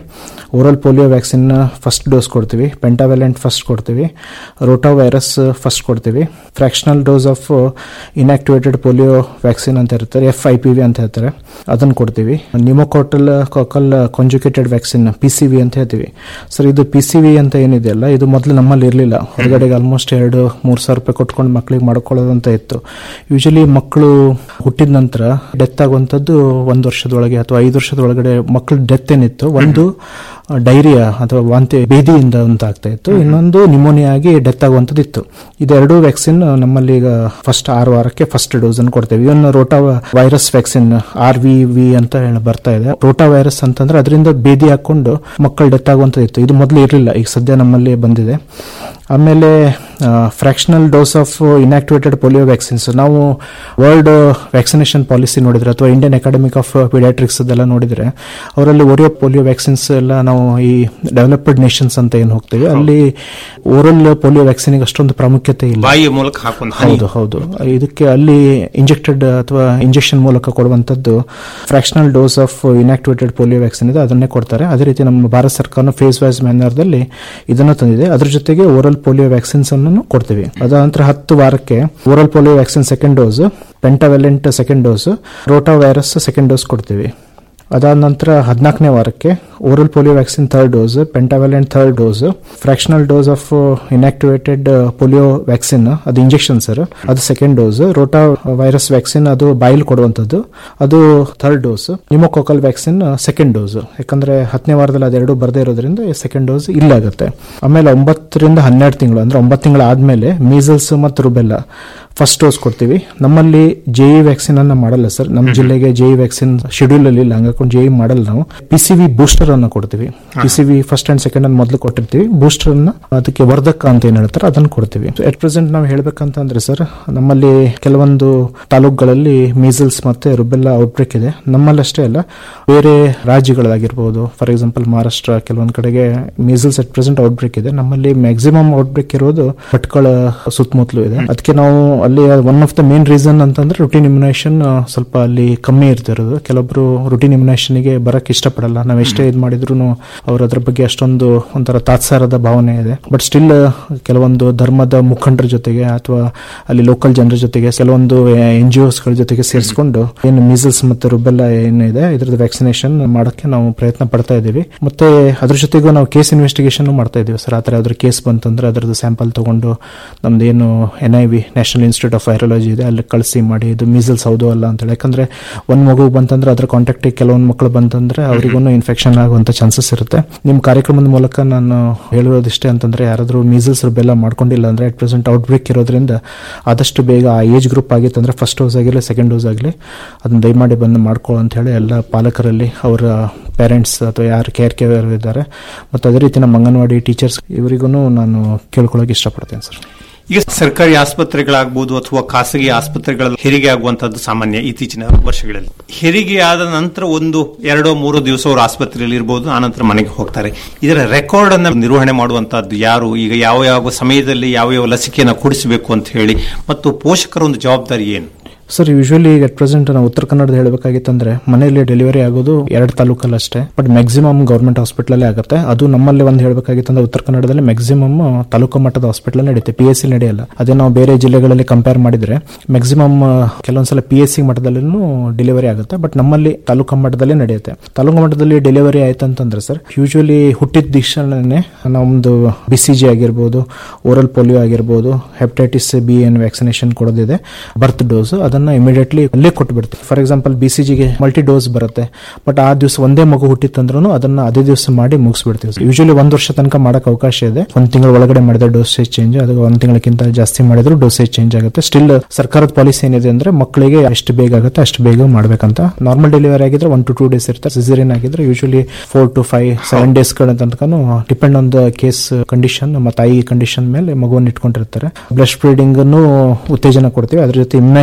oral polio vaccine first dose ಕೊಡ್ತೀವಿ ಪೆಂಟಾವೆಲೆಂಟ್ ಫಸ್ಟ್ ಕೊಡ್ತೀವಿ ರೋಟಾ ವೈರಸ್ ಫಸ್ಟ್ ಕೊಡ್ತೀವಿ fractional dose of inactivated polio vaccine ಅಂತ ಇರ್ತಾರೆ ಎಫ್ ಐ ಪಿ ವಿ ಅಂತ ಹೇಳ್ತಾರೆ ಅದನ್ನು ಕೊಡ್ತೀವಿ ನಿಮೋಕೋಟಲ್ ಕಾಕಲ್ conjugated vaccine P C V ಅಂತ ಹೇಳ್ತೀವಿ ಸರ್ ಇದು ಪಿ ಸಿ ವಿ ಅಂತ ಏನಿದೆಯಲ್ಲ ಇದು ಮೊದಲು ನಮ್ಮಲ್ಲಿ ಇರಲಿಲ್ಲ ಹೊರಗಡೆಗೆ ಆಲ್ಮೋಸ್ಟ್ ಎರಡು ಮೂರು ಸಾವಿರ ರೂಪಾಯಿ ಕೊಟ್ಕೊಂಡು ಮಕ್ಕಳಿಗೆ ಮಾಡ್ಕೊಳ್ಳೋದಂತ ಇತ್ತು ಯೂಶಲಿ ಮಕ್ಕಳು ಹುಟ್ಟಿದ ನಂತರ ಡೆತ್ ಆಗುವಂಥದ್ದು ಒಂದು ವರ್ಷದೊಳಗೆ ಅಥವಾ ಐದು ವರ್ಷದೊಳಗಡೆ ಮಕ್ಕಳ ಡೆತ್ ಏನಿತ್ತು ಒಂದು ಡೈರಿಯಾ ಅಥವಾ ವಾಂತಿ ಬೇದಿಯಿಂದ ಅಂತ ಆಗ್ತಾ ಇತ್ತು ಇನ್ನೊಂದು ನಿಮೋನಿಯಾ ಆಗಿ ಡೆತ್ ಆಗುವಂಥದ್ದು ಇತ್ತು ಇದೆರಡು ವ್ಯಾಕ್ಸಿನ್ ನಮ್ಮಲ್ಲಿ ಈಗ ಫಸ್ಟ್ ಆರು ವಾರಕ್ಕೆ ಫಸ್ಟ್ ಡೋಸ್ ಅನ್ನು ಕೊಡ್ತೇವೆ even rotavirus vaccine R V V ಅಂತ ಹೇಳಿ ಬರ್ತಾ ಇದೆ ರೋಟಾ ವೈರಸ್ ಅಂತಂದ್ರೆ ಅದರಿಂದ ಬೇದಿ ಹಾಕೊಂಡು ಮಕ್ಕಳು ಡೆತ್ ಆಗುವಂಥದ್ದು ಇತ್ತು ಇದು ಮೊದಲು ಇರಲಿಲ್ಲ ಈಗ ಸದ್ಯ ನಮ್ಮಲ್ಲಿ ಬಂದಿದೆ ಆಮೇಲೆ fractional dose of inactivated polio vaccines ನಾವು ವರ್ಲ್ಡ್ ವ್ಯಾಕ್ಸಿನೇಷನ್ ಪಾಲಿಸಿ ನೋಡಿದ್ರೆ ಅಥವಾ ಇಂಡಿಯನ್ ಅಕಾಡೆಮಿಕ್ ಆಫ್ ಪಿಡಿಯಾಟ್ರಿಕ್ಸ್ ಅದೆಲ್ಲ ನೋಡಿದ್ರೆ ಅವರಲ್ಲಿ ಓರಿಯೋ ಪೋಲಿಯೋ ವ್ಯಾಕ್ಸಿನ್ಸ್ ಎಲ್ಲ ನಾವು ಈ ಡೆವಲಪ್ಡ್ ನೇಷನ್ಸ್ ಅಂತ ಏನು ಹೋಗ್ತೀವಿ ಅಲ್ಲಿ ಓರಲ್ ಪೋಲಿಯೋ ವ್ಯಾಕ್ಸಿನ್ಗೆ ಅಷ್ಟೊಂದು ಪ್ರಾಮುಖ್ಯತೆ ಇಲ್ಲ ಬಾಯಿಯ ಮೂಲಕ ಹಾಕುವಂತ ಹೌದು ಹೌದು ಇದಕ್ಕೆ ಅಲ್ಲಿ ಇಂಜೆಕ್ಟೆಡ್ ಅಥವಾ ಇಂಜೆಕ್ಷನ್ ಮೂಲಕ ಕೊಡುವಂತದ್ದು fractional dose of inactivated polio vaccine ಇದೆ ಅದನ್ನೇ ಕೊಡ್ತಾರೆ ಅದೇ ರೀತಿ ನಮ್ಮ ಭಾರತ ಸರ್ಕಾರ ಫೇಸ್ ವೈಸ್ ಮ್ಯಾನರ್ದಲ್ಲಿ ಇದನ್ನು ತಂದಿದೆ ಅದ್ರ ಜೊತೆಗೆ ಓರಲ್ ಪೋಲಿಯೋ ವ್ಯಾಕ್ಸಿನ್ಸ್ ಅನ್ನು ಕೊಡ್ತೀವಿ ಅದ ನಂತರ ಹತ್ತು ವಾರಕ್ಕೆ oral polio vaccine second dose pentavalent second dose rotavirus second dose ಕೊಡ್ತೀವಿ ಅದಾದ ನಂತರ ಹದಿನಾಲ್ಕನೇ ವಾರಕ್ಕೆ oral polio vaccine third dose pentavalent third dose fractional dose of inactivated polio vaccine ಅದು ಇಂಜೆಕ್ಷನ್ ಸರ್ ಅದು second dose rotavirus vaccine ಅದು ಬಾಯಿಲ್ ಕೊಡುವಂಥದ್ದು ಅದು third dose pneumococcal vaccine second dose ಯಾಕಂದ್ರೆ ಹತ್ತನೇ ವಾರದಲ್ಲಿ ಅದೆರಡು ಬರದೇ ಇರೋದ್ರಿಂದ ಸೆಕೆಂಡ್ ಡೋಸ್ ಇಲ್ಲ ಆಗುತ್ತೆ ಆಮೇಲೆ ಒಂಬತ್ತರಿಂದ ಹನ್ನೆರಡು ತಿಂಗಳು ಅಂದ್ರೆ ಒಂಬತ್ತು ತಿಂಗಳು ಆದ್ಮೇಲೆ ಮೀಸಲ್ಸ್ ಮತ್ತು ರುಬೆಲ್ಲ ಫಸ್ಟ್ ಡೋಸ್ ಕೊಡ್ತೀವಿ ನಮ್ಮಲ್ಲಿ ಜೆಇ ವ್ಯಾಕ್ಸಿನ್ ಅನ್ನ ಮಾಡಲ್ಲ ಸರ್ ನಮ್ಮ ಜಿಲ್ಲೆಗೆ ಜೆಇ ವ್ಯಾಕ್ಸಿನ್ ಶೆಡ್ಯೂಲ್ ಅಲ್ಲಿ ಇಲ್ಲ ಹಂಗಾಕೊಂಡು ಜೆಇ ಮಾಡಲ್ಲ ನಾವು ಪಿ ಸಿ ವಿ ಬೂಸ್ಟರ್ ಅನ್ನ ಕೊಡ್ತೀವಿ P C V first and second ಅನ್ನು ಮೊದಲು ಕೊಟ್ಟಿರ್ತೀವಿ ಬೂಸ್ಟರ್ ಅನ್ನ ಅದಕ್ಕೆ ವರ್ಧಕ ಅಂತ ಏನ್ ಹೇಳ್ತಾರೆ ಅದನ್ನ ಕೊಡ್ತೀವಿ ಎಟ್ ಪ್ರೆಸೆಂಟ್ ನಾವು ಹೇಳ್ಬೇಕಂತಂದ್ರೆ ಸರ್ ನಮ್ಮಲ್ಲಿ ಕೆಲವೊಂದು ತಾಲೂಕುಗಳಲ್ಲಿ ಮೀಸಲ್ಸ್ ಮತ್ತೆ ರುಬೆಲ್ಲ ಔಟ್ಬ್ರೇಕ್ ಇದೆ ನಮ್ಮಲ್ಲಿ ಅಷ್ಟೇ ಅಲ್ಲ ಬೇರೆ ರಾಜ್ಯಗಳಾಗಿರ್ಬೋದು ಫಾರ್ ಎಕ್ಸಾಂಪಲ್ ಮಹಾರಾಷ್ಟ್ರ ಕೆಲವೊಂದು ಕಡೆಗೆ ಮೀಸಲ್ಸ್ ಎಟ್ ಪ್ರೆಸೆಂಟ್ ಔಟ್ಬ್ರೇಕ್ ಇದೆ ನಮ್ಮಲ್ಲಿ ಮ್ಯಾಕ್ಸಿಮಮ್ ಔಟ್ಬ್ರೇಕ್ ಇರೋದು ಭಟ್ಕಳ ಸುತ್ತಮುತ್ತಲು ಇದೆ ಅದಕ್ಕೆ ನಾವು ಅಲ್ಲಿ one of the main reason ಅಂತಂದ್ರೆ ರುಟೀನ್ ಇಮ್ಯುನೇಷನ್ ಸ್ವಲ್ಪ ಅಲ್ಲಿ ಕಮ್ಮಿ ಇರ್ತಿರೋದು ಕೆಲವೊಬ್ರು ರುಟೀನ್ ಇಮ್ಯುನೇಷನ್ ಗೆ ಬರಕ್ ಇಷ್ಟಪಡಲ್ಲ ನಾವ್ ಎಷ್ಟೇ ಇದು ಮಾಡಿದ್ರು ಅವ್ರ ಅದ್ರ ಬಗ್ಗೆ ಅಷ್ಟೊಂದು ಒಂಥರ ತಾತ್ಸಾರದ ಭಾವನೆ ಇದೆ ಬಟ್ ಸ್ಟಿಲ್ ಕೆಲವೊಂದು ಧರ್ಮದ ಮುಖಂಡರ ಜೊತೆಗೆ ಅಥವಾ ಅಲ್ಲಿ ಲೋಕಲ್ ಜನರ ಜೊತೆಗೆ ಕೆಲವೊಂದು ಎನ್ ಜಿ ಗಳ ಜೊತೆಗೆ ಸೇರಿಸ್ಕೊಂಡು ಏನು ಮೀಸಲ್ಸ್ ಮತ್ತೆ ರುಬೆಲ್ಲ ಏನಿದೆ ಇದ್ರದ್ದು ವ್ಯಾಕ್ಸಿನೇಷನ್ ಮಾಡಕ್ಕೆ ನಾವು ಪ್ರಯತ್ನ ಪಡ್ತಾ ಇದ್ದೀವಿ ಮತ್ತೆ ಅದ್ರ ಜೊತೆಗೂ ನಾವು ಕೇಸ್ ಇನ್ವೆಸ್ಟಿಗೇಷನ್ ಮಾಡ್ತಾ ಇದೀವಿ ಸರ್ ಆತರ ಯಾವ್ದಾದ್ರು ಕೇಸ್ ಬಂತಂದ್ರೆ ಅದ್ರದ್ದು ಸ್ಯಾಂಪಲ್ ತಗೊಂಡು ನಮ್ದು ಏನು N I V national institute of virology ಇದೆ ಅಲ್ಲಿ ಕಳಿಸಿ ಮಾಡಿ ಇದು ಮೀಸಲ್ಸ್ ಹೌದು ಅಲ್ಲ ಅಂತ ಹೇಳಿ ಯಾಕಂದ್ರೆ ಒಂದ್ ಮಗು ಬಂತಂದ್ರೆ ಅದ್ರ ಕಾಂಟ್ಯಾಕ್ಟ್ ಕೆಲವೊಂದು ಮಕ್ಕಳು ಬಂತಂದ್ರೆ ಅವರಿಗೂ ಇನ್ಫೆಕ್ಷನ್ ಆಗುವಂತ ಚಾನ್ಸಸ್ ಇರುತ್ತೆ ನಿಮ್ ಕಾರ್ಯಕ್ರಮದ ಮೂಲಕ ನಾನು ಹೇಳಿರೋದಿಷ್ಟೇ ಅಂತಂದ್ರೆ ಯಾರಾದ್ರೂ ಮೀಸಲ್ಸ್ ಬೆಲ್ಲ ಮಾಡ್ಕೊಂಡಿಲ್ಲ ಅಂದ್ರೆ ಅಟ್ ಪ್ರೆಸೆಂಟ್ ಔಟ್ ಬ್ರೇಕ್ ಇರೋದ್ರಿಂದ ಆದಷ್ಟು ಬೇಗ ಆ ಏಜ್ ಗ್ರೂಪ್ ಆಗಿತ್ತಂದ್ರೆ ಫಸ್ಟ್ ಡೋಸ್ ಆಗಿರಲಿ ಸೆಕೆಂಡ್ ಡೋಸ್ ಆಗಲಿ ಅದನ್ನ ದಯಮಾಡಿ ಬಂದು ಮಾಡ್ಕೋ ಅಂತ ಹೇಳಿ ಎಲ್ಲ ಪಾಲಕರಲ್ಲಿ ಅವರ ಪೇರೆಂಟ್ಸ್ ಅಥವಾ ಯಾರು ಕೇರ್ ಕೇರ್ ಇದ್ದಾರೆ ಮತ್ತು ಅದೇ ರೀತಿ ನಮ್ಮ ಅಂಗನವಾಡಿ ಟೀಚರ್ಸ್ ಇವರಿಗೂ ನಾನು ಕೇಳ್ಕೊಳ್ಳೋಕೆ ಇಷ್ಟಪಡ್ತೇನೆ ಸರ್ ಈಗ ಸರ್ಕಾರಿ ಆಸ್ಪತ್ರೆಗಳಾಗಬಹುದು ಅಥವಾ ಖಾಸಗಿ ಆಸ್ಪತ್ರೆಗಳಲ್ಲಿ ಹೆರಿಗೆ ಆಗುವಂತದ್ದು ಸಾಮಾನ್ಯ ಇತ್ತೀಚಿನ ವರ್ಷಗಳಲ್ಲಿ ಹೆರಿಗೆ ಆದ ನಂತರ ಒಂದು ಎರಡೋ ಮೂರೋ ದಿವಸ ಅವರು ಆಸ್ಪತ್ರೆಯಲ್ಲಿ ಇರಬಹುದು ಆನಂತರ ಮನೆಗೆ ಹೋಗ್ತಾರೆ ಇದರ ರೆಕಾರ್ಡ್ ಅನ್ನ ನಿರ್ವಹಣೆ ಮಾಡುವಂತದ್ದು ಯಾರು ಈಗ ಯಾವ ಯಾವ ಸಮಯದಲ್ಲಿ ಯಾವ ಯಾವ ಲಸಿಕೆಯನ್ನು ಕೊಡಿಸಬೇಕು ಅಂತ ಹೇಳಿ ಮತ್ತು ಪೋಷಕರ ಒಂದು ಜವಾಬ್ದಾರಿ ಏನು ಸರ್ ಯೂಶುವಲಿ ಅಟ್ ಪ್ರೆಸೆಂಟ್ ನಾವು ಉತ್ತರ ಕನ್ನಡದ ಹೇಳಬೇಕಾಗಿತ್ತಂದ್ರೆ ಮನೆಯಲ್ಲಿ ಡೆಲಿವರಿ ಆಗೋದು ಎರಡು ತಾಲೂಕಲ್ಲಿ ಅಷ್ಟೇ ಬಟ್ ಮ್ಯಾಕ್ಸಿಮಮ್ ಗೌರ್ಮೆಂಟ್ ಹಾಸ್ಪಿಟಲ್ ಅಲ್ಲೇ ಆಗುತ್ತೆ ಅದು ನಮ್ಮಲ್ಲಿ ಒಂದು ಹೇಳಬೇಕಾಗಿತ್ತಂದ್ರೆ ಉತ್ತರ ಕನ್ನಡದಲ್ಲಿ ಮ್ಯಾಕ್ಸಿಮಮ್ ತಾಲೂಕು ಮಟ್ಟದ ಹಾಸ್ಪಿಟಲ್ ನಡೆಯುತ್ತೆ ಪಿ ಎಸ್ ಸಿ ನಡೆಯಲ್ಲ ಅದೇ ನಾವು ಬೇರೆ ಜಿಲ್ಲೆಗಳಲ್ಲಿ ಕಂಪೇರ್ ಮಾಡಿದ್ರೆ ಮ್ಯಾಕ್ಸಿಮಮ್ ಕೆಲವೊಂದ್ಸಲ ಪಿ ಎಸ್ ಸಿ ಮಟ್ಟದಲ್ಲೂ ಡೆಲಿವರಿ ಆಗುತ್ತೆ ಬಟ್ ನಮ್ಮಲ್ಲಿ ತಾಲೂಕು ಮಟ್ಟದಲ್ಲೇ ನಡೆಯುತ್ತೆ ತಾಲೂಕು ಮಟ್ಟದಲ್ಲಿ ಡೆಲಿವರಿ ಆಯ್ತಂತಂದ್ರೆ ಸರ್ ಯೂಶುವಲಿ ಹುಟ್ಟಿದ ದಿಕ್ಷಣನೆ ನಮ್ದು ಬಿ ಸಿ ಜಿ ಆಗಿರ್ಬೋದು ಓರಲ್ ಪೋಲಿಯೋ ಆಗಿರ್ಬೋದು ಹೆಪಟೈಟಿಸ್ ಬಿ ಏನ್ ವ್ಯಾಕ್ಸಿನೇಷನ್ ಕೊಡೋದಿದೆ ಬರ್ತ್ ಡೋಸ್ ಅದನ್ನ ಇಮಿಡಿಯೇಟ್ಲಿ ಅಲ್ಲೇ ಕೊಟ್ಬಿಡ್ತೀವಿ ಫಾರ್ ಎಕ್ಸಾಂಪಲ್ ಬಿ ಸಿ ಜಿಗೆ ಮಲ್ಟಿ ಡೋಸ್ ಬರುತ್ತೆ ಬಟ್ ಆ ದಿವಸ ಒಂದೇ ಮಗು ಹುಟ್ಟಿತ್ತಂದ್ರೂ ಅದನ್ನ ಅದೇ ದಿವಸ ಮಾಡಿ ಮುಗಿಸ್ಬಿಡ್ತೀವಿ ಯೂಶಲಿ ಒಂದ್ ವರ್ಷ ತನಕ ಮಾಡಕ್ ಅವಕಾಶ ಇದೆ ಒಂದ್ ತಿಂಗಳ ಒಳಗಡೆ ಮಾಡಿದ ಡೋಸೇಜ್ ಚೇಂಜ್ ಅದು ಒಂದ್ ತಿಂಗಳಕ್ಕಿಂತ ಜಾಸ್ತಿ ಮಾಡಿದ್ರು ಡೋಸೇಜ್ ಚೇಂಜ್ ಆಗುತ್ತೆ ಸ್ಟಿಲ್ ಸರ್ಕಾರದ ಪಾಲಿಸಿ ಏನಿದೆ ಅಂದ್ರೆ ಮಕ್ಕಳಿಗೆ ಎಷ್ಟು ಬೇಗ ಆಗುತ್ತೆ ಅಷ್ಟು ಬೇಗ ಮಾಡ್ಬೇಕಂತ ನಾರ್ಮಲ್ ಡೆಲಿವರಿ ಆಗಿದ್ರೆ ಒನ್ ಟು ಟೂ ಡೇಸ್ ಇರ್ತಾರೆ ಸಿಸೇರಿಯನ್ ಆಗಿದ್ರೆ usually four to five seven days ಗಳ ತನಕನು depend on the case condition ಮತ್ತೆ ಐ ಕಂಡೀಷನ್ ಮೇಲೆ ಮಗುವನ್ನು ಇಟ್ಕೊಂಡಿರ್ತಾರೆ ಬ್ಲಡ್ ಸ್ಪ್ರೀಡಿಂಗ್ ಉತ್ತೇಜನ ಕೊಡ್ತೀವಿ ಅದ್ರ ಜೊತೆ ಇಮ್ಯುನೇಷನ್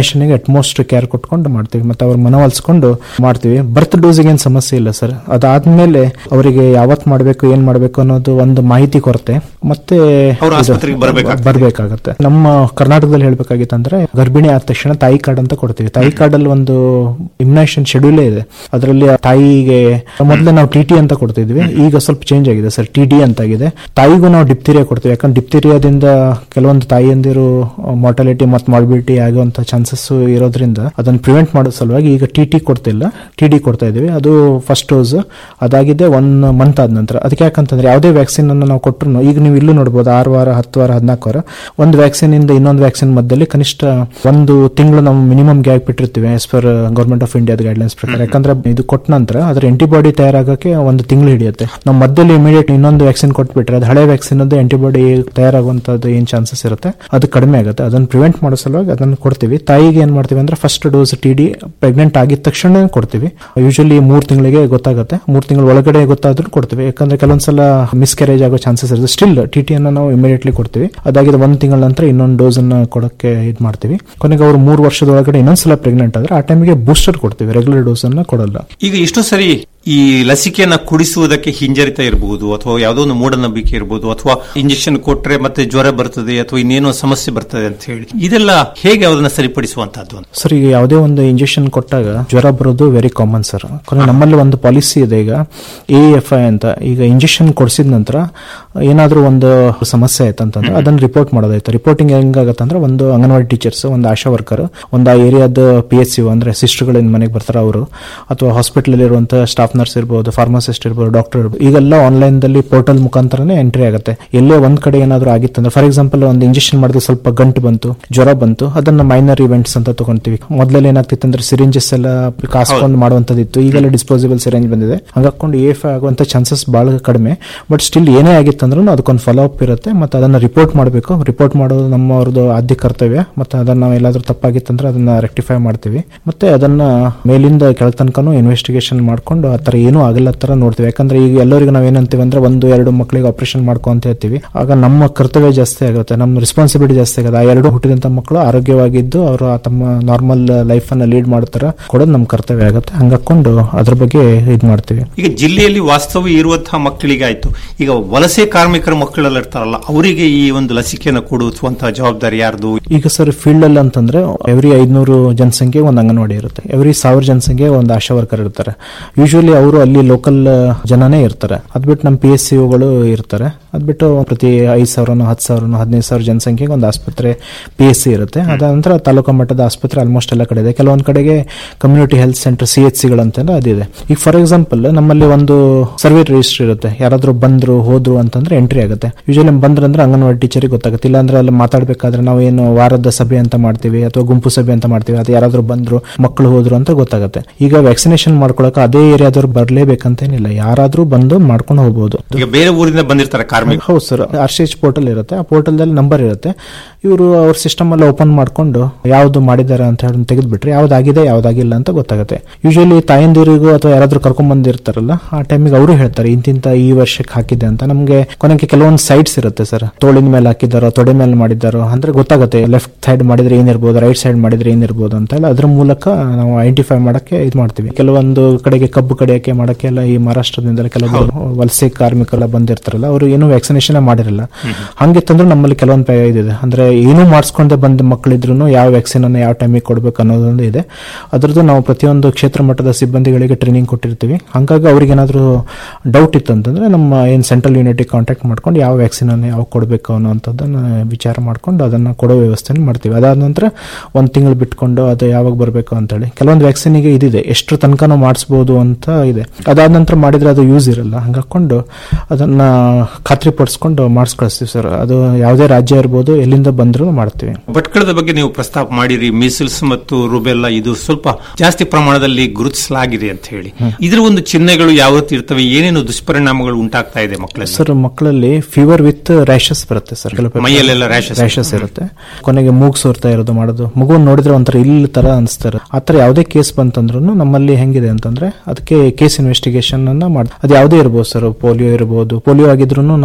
ಉತ್ಮೋಸ್ಟ್ ಕೇರ್ ಕೊಟ್ಕೊಂಡು ಮಾಡ್ತೀವಿ ಮತ್ತೆ ಅವ್ರ ಮನವೊಲಿಸ್ಕೊಂಡು ಮಾಡ್ತೀವಿ ಬರ್ತ್ ಡೋಸಿಗೆ ಏನು ಸಮಸ್ಯೆ ಇಲ್ಲ ಸರ್ ಅದಾದ್ಮೇಲೆ ಅವರಿಗೆ ಯಾವತ್ ಮಾಡಬೇಕು ಏನ್ ಮಾಡಬೇಕು ಅನ್ನೋದು ಒಂದು ಮಾಹಿತಿ ಕೊರತೆ ಮತ್ತೆ ಅವ್ರು ಇದು ಆಸ್ಪತ್ರೆಗೆ ಬರ್ಬೇಕಾಗ್ತದೆ. ಬರ್ಬೇಕಾಗತ್ತೆ ನಮ್ಮ ಕರ್ನಾಟಕದಲ್ಲಿ ಹೇಳ್ಬೇಕಾಗಿತ್ತಂದ್ರೆ ಗರ್ಭಿಣಿ ಆದ ತಕ್ಷಣ ತಾಯಿ ಕಾರ್ಡ್ ಅಂತ ಕೊಡ್ತೀವಿ ತಾಯಿ ಕಾರ್ಡ್ ಅಲ್ಲಿ ಒಂದು ಇಮ್ಯುನೇಷನ್ ಶೆಡ್ಯೂಲೇ ಇದೆ ಅದರಲ್ಲಿ ತಾಯಿಗೆ ಮೊದಲೇ ನಾವು ಟಿ ಟಿ ಅಂತ ಕೊಡ್ತಿದ್ವಿ ಈಗ ಸ್ವಲ್ಪ ಚೇಂಜ್ ಆಗಿದೆ ಸರ್ ಟಿ ಡಿ ಅಂತ ಆಗಿದೆ ತಾಯಿಗೂ ನಾವು ಡಿಪ್ತೀರಿಯಾ ಕೊಡ್ತೀವಿ ಯಾಕಂದ್ರೆ ಡಿಪ್ತೀರಿಯಾದಿಂದ ಕೆಲವೊಂದು ತಾಯಿಯಂದಿರು ಮಾರ್ಟಾಲಿಟಿ ಮತ್ತು ಮಾರ್ಬಿಲಿಟಿ ಆಗುವಂತ ಚಾನ್ಸಸ್ ಇರೋದ್ರಿಂದ ಅದನ್ನು ಪ್ರಿವೆಂಟ್ ಮಾಡೋ ಸಲುವಾಗಿ ಈಗ ಟಿ ಟಿ ಕೊಡ್ತಿಲ್ಲ ಟಿ ಡಿ ಕೊಡ್ತಾ ಇದೀವಿ ಅದು ಫಸ್ಟ್ ಡೋಸ್ ಅದಾಗಿದೆ ಒನ್ ಮಂತ್ ಆದ ನಂತರ ಅದಕ್ಕೆ ಯಾಕಂತಂದ್ರೆ ಯಾವುದೇ ವ್ಯಾಕ್ಸಿನ್ ಅನ್ನು ನಾವು ಕೊಟ್ಟರು ಈಗ ನೀವು ಇಲ್ಲೂ ನೋಡಬಹುದು ಆರು ವಾರ ಹತ್ತು ವಾರ ಹದಿನಾಲ್ಕು ವಾರ ಒಂದು ವ್ಯಾಕ್ಸಿನ್ ಇಂದ ಇನ್ನೊಂದು ವ್ಯಾಕ್ಸಿನ್ ಮಧ್ಯದಲ್ಲಿ ಕನಿಷ್ಠ ಒಂದು ತಿಂಗಳು ನಾವು ಮಿನಿಮಮ್ ಗ್ಯಾಪ್ ಬಿಟ್ಟಿರ್ತೀವಿ ಆಸ್ ಪರ್ ಗೌರ್ಮೆಂಟ್ ಆಫ್ ಇಂಡಿಯಾದ ಗೈಡ್ಲೈನ್ಸ್ ಪ್ರಕಾರ ಯಾಕಂದ್ರೆ ಇದು ಕೊಟ್ಟ ನಂತರ ಅದರ ಆಂಟಿಬಾಡಿ ತಯಾರಾಗಕ್ಕೆ ಒಂದು ತಿಂಗಳು ಹಿಡಿಯುತ್ತೆ ನಾವು ಮಧ್ಯದಲ್ಲಿ ಇಮಿಡಿಯೇಟ್ ಇನ್ನೊಂದು ವ್ಯಾಕ್ಸಿನ್ ಕೊಟ್ಬಿಟ್ರೆ ಅದು ಹಳೆ ವ್ಯಾಕ್ಸಿನ್ ಆಂಟಿಬಾಡಿ ತಯಾರಾಗುವಂತದ್ದು ಏನ್ ಚಾನ್ಸಸ್ ಇರುತ್ತೆ ಅದು ಕಡಿಮೆ ಆಗುತ್ತೆ ಅದನ್ನು ಪ್ರಿವೆಂಟ್ ಮಾಡೋ ಸಲುವಾಗಿ ಅದನ್ನು ಕೊಡ್ತೀವಿ ತಾಯಿಗೆ ಏನ್ ಮಾಡ್ತೀವಿ ಅಂದ್ರೆ first dose T D pregnant ಆಗಿದ ತಕ್ಷಣ ಕೊಡ್ತೀವಿ ಯೂಶಲಿ ಮೂರ್ ತಿಂಗಳಿಗೆ ಗೊತ್ತಾಗುತ್ತೆ ಮೂರ್ ತಿಂಗಳ ಒಳಗಡೆ ಗೊತ್ತಾದ್ರೂ ಕೊಡ್ತೀವಿ ಯಾಕಂದ್ರೆ ಕೆಲವೊಂದ್ಸಲ ಮಿಸ್ಕ್ಯಾರೇಜ್ ಆಗೋ ಚಾನ್ಸಸ್ ಇರುತ್ತೆ ಸ್ಟಿಲ್ ಟಿ ಟಿ ಅನ್ನ ನಾವು ಇಮಿಡಿಯೇಟ್ಲಿ ಕೊಡ್ತೀವಿ ಅದಾಗಿದೆ ಒಂದ್ ತಿಂಗಳ ನಂತರ ಇನ್ನೊಂದು ಡೋಸ್ ಅನ್ನ ಕೊಡಕ್ಕೆ ಇದು ಮಾಡ್ತೀವಿ ಕೊನೆಗೆ ಅವರು ಮೂರು ವರ್ಷದ ಒಳಗಡೆ ಇನ್ನೊಂದ್ಸಲ ಪ್ರೆಗ್ನೆಂಟ್ ಆದ್ರೆ ಆ ಟೈಮಿಗೆ ಬೂಸ್ಟರ್ ಕೊಡ್ತೀವಿ ರೆಗ್ಯುಲರ್ ಡೋಸ್ ಅನ್ನ ಕೊಡಲ್ಲ ಈಗ ಎಷ್ಟೋ ಸರಿ ಈ ಲಸಿಕೆಯನ್ನ ಕುಡಿಸುವುದಕ್ಕೆ ಹಿಂಜರಿತ ಇರಬಹುದು ಅಥವಾ ಯಾವುದೋ ಒಂದು ಮೂಢನಂಬಿಕೆ ಇರಬಹುದು ಅಥವಾ ಇಂಜೆಕ್ಷನ್ ಕೊಟ್ರೆ ಮತ್ತೆ ಜ್ವರ ಬರ್ತದೆ ಅಥವಾ ಇನ್ನೇನೋ ಸಮಸ್ಯೆ ಬರ್ತದೆ ಅಂತ ಹೇಳಿ ಇದೆಲ್ಲ ಹೇಗೆ ಅದನ್ನ ಸರಿಪಡಿಸುವಂತಹದ್ದು ಅಂತ ಸರ್ ಈಗ ಯಾವುದೇ ಒಂದು ಇಂಜೆಕ್ಷನ್ ಕೊಟ್ಟಾಗ ಜ್ವರ ಬರೋದು ವೆರಿ ಕಾಮನ್ ಸರ್ ಕೊನೆ ನಮ್ಮಲ್ಲಿ ಒಂದು ಪಾಲಿಸಿ ಇದೆ ಈಗ ಎ ಎಫ್ ಐ ಅಂತ ಈಗ ಇಂಜೆಕ್ಷನ್ ಕೊಡಿಸಿದ ನಂತರ ಏನಾದರೂ ಒಂದು ಸಮಸ್ಯೆ ಆಯ್ತಂತಂದ್ರೆ ಅದನ್ನ ರಿಪೋರ್ಟ್ ಮಾಡೋದಾಯ್ತು ರಿಪೋರ್ಟಿಂಗ್ ಹೆಂಗಾಗತ್ತೆ ಅಂದ್ರೆ ಒಂದು ಅಂಗನವಾಡಿ ಟೀಚರ್ಸ್ ಒಂದು ಆಶಾ ವರ್ಕರ್ ಒಂದು ಆ ಏರಿಯಾದ ಪಿ ಎಚ್ ಸಿ ಅಂದ್ರೆ ಸಿಸ್ಟರ್ಗಳಿಂದ ಮನೆಗೆ ಬರ್ತಾರೆ ಅವರು ಅಥವಾ ಹಾಸ್ಪಿಟಲ್ ಇರುವಂತಹ ಸ್ಟಾಫ್ ನರ್ಸ್ ಇರ್ಬೋದು ಫಾರ್ಮಸಿಸ್ಟ್ ಇರ್ಬೋದು ಡಾಕ್ಟರ್ ಇರ್ಬೋದು ಈಗೆಲ್ಲ ಆನ್ಲೈನ್ ದಲ್ಲಿ ಪೋರ್ಟಲ್ ಮುಖಾಂತರನೇ ಎಂಟ್ರಿ ಆಗುತ್ತೆ ಎಲ್ಲೇ ಒಂದ್ ಕಡೆ ಏನಾದರೂ ಆಗಿತ್ತಂದ್ರೆ ಫಾರ್ ಎಕ್ಸಾಂಪಲ್ ಒಂದು ಇಂಜೆಕ್ಷನ್ ಮಾಡಿದ್ರೆ ಸ್ವಲ್ಪ ಗಂಟು ಬಂತು ಜ್ವರ ಬಂತು ಅದನ್ನ ಮೈನರ್ ಇವೆಂಟ್ಸ್ ಅಂತ ತಗೊಂತೀವಿ ಮೊದಲಲ್ಲಿ ಏನಾಗ್ತಿತ್ತು ಅಂದ್ರೆ ಸಿರಿಂಜಸ್ ಎಲ್ಲ ಕಾಸ್ಕೊಂಡು ಮಾಡುವಂತದಿತ್ತು ಈಗೆಲ್ಲ ಡಿಸ್ಪೋಸಿಬಲ್ ಸಿರಿಂಜ್ ಬಂದಿದೆ ಹಂಗಾಕೊಂಡು ಎಫ್ ಆಗುವಂತ ಚಾನ್ಸಸ್ ಬಹಳ ಕಡಿಮೆ ಬಟ್ ಸ್ಟಿಲ್ ಏನೇ ಆಗಿತ್ತಂದ್ರೂ ಅದಕ್ಕೊಂದು ಫಾಲೋ ಅಪ್ ಇರುತ್ತೆ ಮತ್ತೆ ಅದನ್ನ ರಿಪೋರ್ಟ್ ಮಾಡಬೇಕು ರಿಪೋರ್ಟ್ ಮಾಡೋದು ನಮ್ಮ ಅವ್ರದ್ದು ಆದ್ಯ ಕರ್ತವ್ಯ ಮತ್ತೆ ಅದನ್ನ ನಾವು ಎಲ್ಲಾದ್ರೂ ತಪ್ಪಾಗಿತ್ತಂದ್ರೆ ಅದನ್ನ ರೆಕ್ಟಿಫೈ ಮಾಡ್ತೀವಿ ಮತ್ತೆ ಅದನ್ನ ಮೇಲಿಂದ ಕೆಳ ತನಕನೂ ಇನ್ವೆಸ್ಟಿಗೇಷನ್ ಮಾಡ್ಕೊಂಡು ಆ ತರ ಏನೂ ಆಗಲ್ಲ ತರ ನೋಡ್ತೀವಿ ಯಾಕಂದ್ರೆ ಈಗ ಎಲ್ಲರಿಗೂ ನಾವ್ ಏನಂತೀವಿ ಅಂದ್ರೆ ಒಂದು ಎರಡು ಮಕ್ಕಳಿಗೆ ಆಪರೇಷನ್ ಮಾಡ್ಕೊ ಅಂತ ಹೇಳ್ತೀವಿ ಆಗ ನಮ್ಮ ಕರ್ತವ್ಯ ಜಾಸ್ತಿ ಆಗುತ್ತೆ ನಮ್ಮ ರೆಸ್ಪಾನ್ಸಿಬಿಲಿಟಿ ಜಾಸ್ತಿ ಆಗುತ್ತೆ ಆ ಎರಡು ಹುಟ್ಟಿದಂತ ಮಕ್ಕಳು ಆರೋಗ್ಯವಾಗಿದ್ದು ಅವರು ತಮ್ಮ ನಾರ್ಮಲ್ ಲೈಫ್ ಅನ್ನ ಲೀಡ್ ಮಾಡ್ತಾರ ಕೊಡೋದು ನಮ್ಮ ಕರ್ತವ್ಯ ಆಗುತ್ತೆ ಹಂಗಾಕೊಂಡು ಅದ್ರ ಬಗ್ಗೆ ಇದ್ ಮಾಡ್ತೀವಿ ಈಗ ಜಿಲ್ಲೆಯಲ್ಲಿ ವಾಸ್ತವ ಇರುವಂತಹ ಮಕ್ಕಳಿಗೆ ಆಯ್ತು ಈಗ ವಲಸೆ ಕಾರ್ಮಿಕರ ಮಕ್ಕಳೆಲ್ಲ ಇರ್ತಾರಲ್ಲ ಅವರಿಗೆ ಈ ಒಂದು ಲಸಿಕೆಯನ್ನು ಕೊಡುವಂತಹ ಜವಾಬ್ದಾರಿ ಯಾರ್ದು ಈಗ ಸರ್ ಫೀಲ್ಡ್ ಅಲ್ಲಿ ಅಂತಂದ್ರೆ ಎವ್ರಿ ಐದ್ನೂರು ಜನಸಂಖ್ಯೆ ಒಂದು ಅಂಗನವಾಡಿ ಇರುತ್ತೆ ಎವ್ರಿ ಸಾವಿರ ಜನಸಂಖ್ಯೆ ಒಂದು ಆಶಾ ವರ್ಕರ್ ಇರ್ತಾರೆ ಯೂಶುವಲಿ ಅವರು ಅಲ್ಲಿ ಲೋಕಲ್ ಜನನೇ ಇರ್ತಾರೆ ಅದ್ಬಿಟ್ಟು ನಮ್ಮ ಪಿ ಎಸ್ ಸಿಗಳು ಇರ್ತಾರೆ ಅದ್ಬಿಟ್ಟು ಪ್ರತಿ ಐದು ಸಾವಿರನೋ ಹತ್ತು ಸಾವಿರನೋ ಹದಿನೈದು ಸಾವಿರ ಜನಸಂಖ್ಯೆಗೆ ಒಂದು ಆಸ್ಪತ್ರೆ ಪಿ ಎಸ್ ಸಿ ಇರುತ್ತೆ ಅದ ನಂತರ ತಾಲೂಕು ಮಟ್ಟದ ಆಸ್ಪತ್ರೆ ಆಲ್ಮೋಸ್ಟ್ ಎಲ್ಲ ಕಡೆ ಇದೆ ಕೆಲವೊಂದು ಕಡೆಗೆ community health centre C H ಸಿಗಳಂತೆಲ್ಲ ಅದಿದೆ ಈಗ ಫಾರ್ ಎಕ್ಸಾಂಪಲ್ ನಮ್ಮಲ್ಲಿ ಒಂದು ಸರ್ವೆ ರಿಜಿಸ್ಟರ್ ಇರುತ್ತೆ ಯಾರಾದ್ರೂ ಬಂದ್ರು ಹೋದ್ರು ಅಂತಂದ್ರೆ ಎಂಟ್ರಿ ಆಗುತ್ತೆ ಯೂಶಲಿ ಬಂದ್ರಂದ್ರೆ ಅಂಗನವಾಡಿ ಟೀಚರಿಗೆ ಗೊತ್ತಾಗುತ್ತೆ ಇಲ್ಲಾಂದ್ರೆ ಅಲ್ಲಿ ಮಾತಾಡ್ಬೇಕಾದ್ರೆ ನಾವು ಏನು ವಾರದ ಸಭೆ ಅಂತ ಮಾಡ್ತೀವಿ ಅಥವಾ ಗುಂಪು ಸಭೆ ಅಂತ ಮಾಡ್ತೀವಿ ಅದು ಯಾರಾದ್ರೂ ಬಂದ್ರು ಮಕ್ಕಳು ಹೋದ್ರು ಅಂತ ಗೊತ್ತಾಗುತ್ತೆ ಈಗ ವ್ಯಾಕ್ಸಿನೇಷನ್ ಮಾಡ್ಕೊಳಕ್ಕೆ ಅದೇ ಏರಿಯಾದವ್ರು ಬರ್ಲೇಬೇಕಂತೇನಿಲ್ಲ ಯಾರಾದ್ರೂ ಬಂದು ಮಾಡ್ಕೊಂಡು ಹೋಗ್ಬೋದು ಈಗ ಬೇರೆ ಊರಿಂದ ಬಂದಿರ್ತಾರೆ ಕಾರ್ಮಿಕ ಹೌದು sir R C H portal ಇರುತ್ತೆ ಆ ಪೋರ್ಟಲ್ದಲ್ಲಿ ನಂಬರ್ ಇರುತ್ತೆ ಇವರು ಅವ್ರ ಸಿಸ್ಟಮ್ ಅಲ್ಲಿ ಓಪನ್ ಮಾಡ್ಕೊಂಡು ಯಾವ್ದು ಮಾಡಿದ್ದಾರೆ ಅಂತ ಹೇಳಿ ತೆಗೆದ್ಬಿಟ್ರೆ ಯಾವ್ದಾಗಿದೆ ಯಾವ್ದಾಗಿಲ್ಲ ಅಂತ ಗೊತ್ತಾಗುತ್ತೆ ಯೂಶಲಿ ತಾಯಂದಿರಿಗೂ ಅಥವಾ ಯಾರಾದ್ರೂ ಕರ್ಕೊಂಡ್ ಬಂದಿರ್ತಾರಲ್ಲ ಆ ಟೈಮಿಗೆ ಅವರು ಹೇಳ್ತಾರೆ ಇಂತಿಂತ ಈ ವರ್ಷಕ್ಕೆ ಹಾಕಿದೆ ಅಂತ ನಮ್ಗೆ ಕೊನೆಗೆ ಕೆಲವೊಂದು ಸೈಟ್ಸ್ ಇರುತ್ತೆ ಸರ್ ತೋಳಿನ ಮೇಲೆ ಹಾಕಿದಾರೋ ತೊಡೆ ಮೇಲೆ ಮಾಡಿದಾರೋ ಅಂದ್ರೆ ಗೊತ್ತಾಗುತ್ತೆ ಲೆಫ್ಟ್ ಸೈಡ್ ಮಾಡಿದ್ರೆ ಏನಿರ್ಬೋದು ರೈಟ್ ಸೈಡ್ ಮಾಡಿದ್ರೆ ಏನಿರ್ಬೋದು ಅಂತ ಹೇಳಿ ಅದ್ರ ಮೂಲಕ ನಾವು ಐಡೆಂಟಿಫೈ ಮಾಡಕ್ಕೆ ಇದು ಮಾಡ್ತೀವಿ ಕೆಲವೊಂದು ಕಡೆಗೆ ಕಬ್ಬು ಕಡಿಯಕ್ಕೆ ಮಾಡಕ್ಕೆ ಎಲ್ಲ ಈ ಮಹಾರಾಷ್ಟ್ರದಿಂದ ಕೆಲವೊಂದು ವಲಸೆ ಕಾರ್ಮಿಕರೆಲ್ಲ ಬಂದಿರ್ತಾರಲ್ಲ ಅವರು ಏನು ವ್ಯಾಕ್ಸಿನೇಷನ್ ಮಾಡಿರಲ್ಲ ಹಂಗಿತ್ತಂದ್ರೆ ನಮ್ಮಲ್ಲಿ ಕೆಲವೊಂದು ಪೇ ಇದಿದೆ ಅಂದ್ರೆ ಏನೂ ಮಾಡಿಸ್ಕೊಂಡೆ ಬಂದ ಮಕ್ಕಳಿದ್ರು ಯಾವ ವ್ಯಾಕ್ಸಿನ್ ಅನ್ನು ಯಾವ ಟೈಮಿಗೆ ಕೊಡ್ಬೇಕು ಅನ್ನೋದೊಂದು ಇದೆ ಅದ್ರದ್ದು ನಾವು ಪ್ರತಿಯೊಂದು ಕ್ಷೇತ್ರ ಮಟ್ಟದ ಸಿಬ್ಬಂದಿಗಳಿಗೆ ಟ್ರೈನಿಂಗ್ ಕೊಟ್ಟಿರ್ತೀವಿ ಹಂಗಾಗಿ ಅವ್ರಿಗೆ ಏನಾದರೂ ಡೌಟ್ ಇತ್ತು ಅಂತಂದ್ರೆ ನಮ್ಮ ಏನು ಸೆಂಟ್ರಲ್ ಯೂನಿಟಿಗೆ ಕಾಂಟ್ಯಾಕ್ಟ್ ಮಾಡ್ಕೊಂಡು ಯಾವ ವ್ಯಾಕ್ಸಿನ್ ಅನ್ನು ಯಾವ ಕೊಡಬೇಕು ಅನ್ನೋಂಥದ್ದನ್ನ ವಿಚಾರ ಮಾಡ್ಕೊಂಡು ಅದನ್ನ ಕೊಡೋ ವ್ಯವಸ್ಥೆ ಮಾಡ್ತೀವಿ ಅದಾದ ನಂತರ ಒಂದು ತಿಂಗಳು ಬಿಟ್ಕೊಂಡು ಅದು ಯಾವಾಗ ಬರಬೇಕು ಅಂತೇಳಿ ಕೆಲವೊಂದು ವ್ಯಾಕ್ಸಿನ್ಗೆ ಇದಿದೆ ಎಷ್ಟು ತನಕ ನಾವು ಮಾಡಿಸ್ಬೋದು ಅಂತ ಇದೆ ಅದಾದ ನಂತರ ಮಾಡಿದ್ರೆ ಅದು ಯೂಸ್ ಇರಲ್ಲ ಹಂಗಾಕೊಂಡು ಅದನ್ನ ಖಾತ್ರಿ ಪಡಿಸ್ಕೊಂಡು ಮಾಡಿಸ್ ಕಳಿಸ್ತೀವಿ ಸರ್ ಅದು ಯಾವುದೇ ರಾಜ್ಯ ಇರ್ಬೋದು ಎಲ್ಲಿಂದ ಬಂದರೂ ಮಾಡ್ತೀವಿ ಭಟ್ಕಳದ ಬಗ್ಗೆ ನೀವು ಪ್ರಸ್ತಾಪ ಮಾಡಿರಿ ಮೀಸಲ್ಸ್ ಮತ್ತು ರುಬೆಲ್ಲ ಇದು ಸ್ವಲ್ಪ ಜಾಸ್ತಿ ಪ್ರಮಾಣದಲ್ಲಿ ಗುರುತಿಸಲಾಗಿದೆ ಅಂತ ಹೇಳಿ ಇದರ ಒಂದು ಚಿಹ್ನೆಗಳು ಯಾವ ರೀತಿ ಇರ್ತವೆ ಏನೇನು ದುಷ್ಪರಿಣಾಮಗಳು ಉಂಟಾಗ್ತಾ ಇದೆ ಮಕ್ಕಳಲ್ಲಿ ಸರ್ ಮಕ್ಕಳಲ್ಲಿ ಫೀವರ್ ವಿತ್ ರ್ಯಾಶಸ್ ಬರುತ್ತೆ ಸರ್ ಕೆಲವು ಮೈಯಲ್ಲೆಲ್ಲ rashes. ರ್ಯಾಶಸ್ ಇರುತ್ತೆ ಕೊನೆಗೆ ಮೂಗ್ ಸೋರ್ತಾ ಇರೋದು ಮಾಡೋದು ಮಗು ನೋಡಿದ್ರೆ ಒಂಥರ ಇಲ್ಲ ತರ ಅನಿಸ್ತಾರೆ ಆತರ ಯಾವುದೇ ಕೇಸ್ ಬಂತಂದ್ರೂ ನಮ್ಮಲ್ಲಿ ಹೆಂಗಿದೆ ಅಂತಂದ್ರೆ ಅದಕ್ಕೆ ಕೇಸ್ ಇನ್ವೆಸ್ಟಿಗೇಷನ್ ಅನ್ನ ಮಾಡಿ ಅದು ಯಾವುದೇ ಇರ್ಬೋದು ಸರ್ ಪೋಲಿಯೋ ಇರ್ಬೋದು ಪೋಲಿಯೋ ಆಗಿದ್ರು ನಮ್ಮ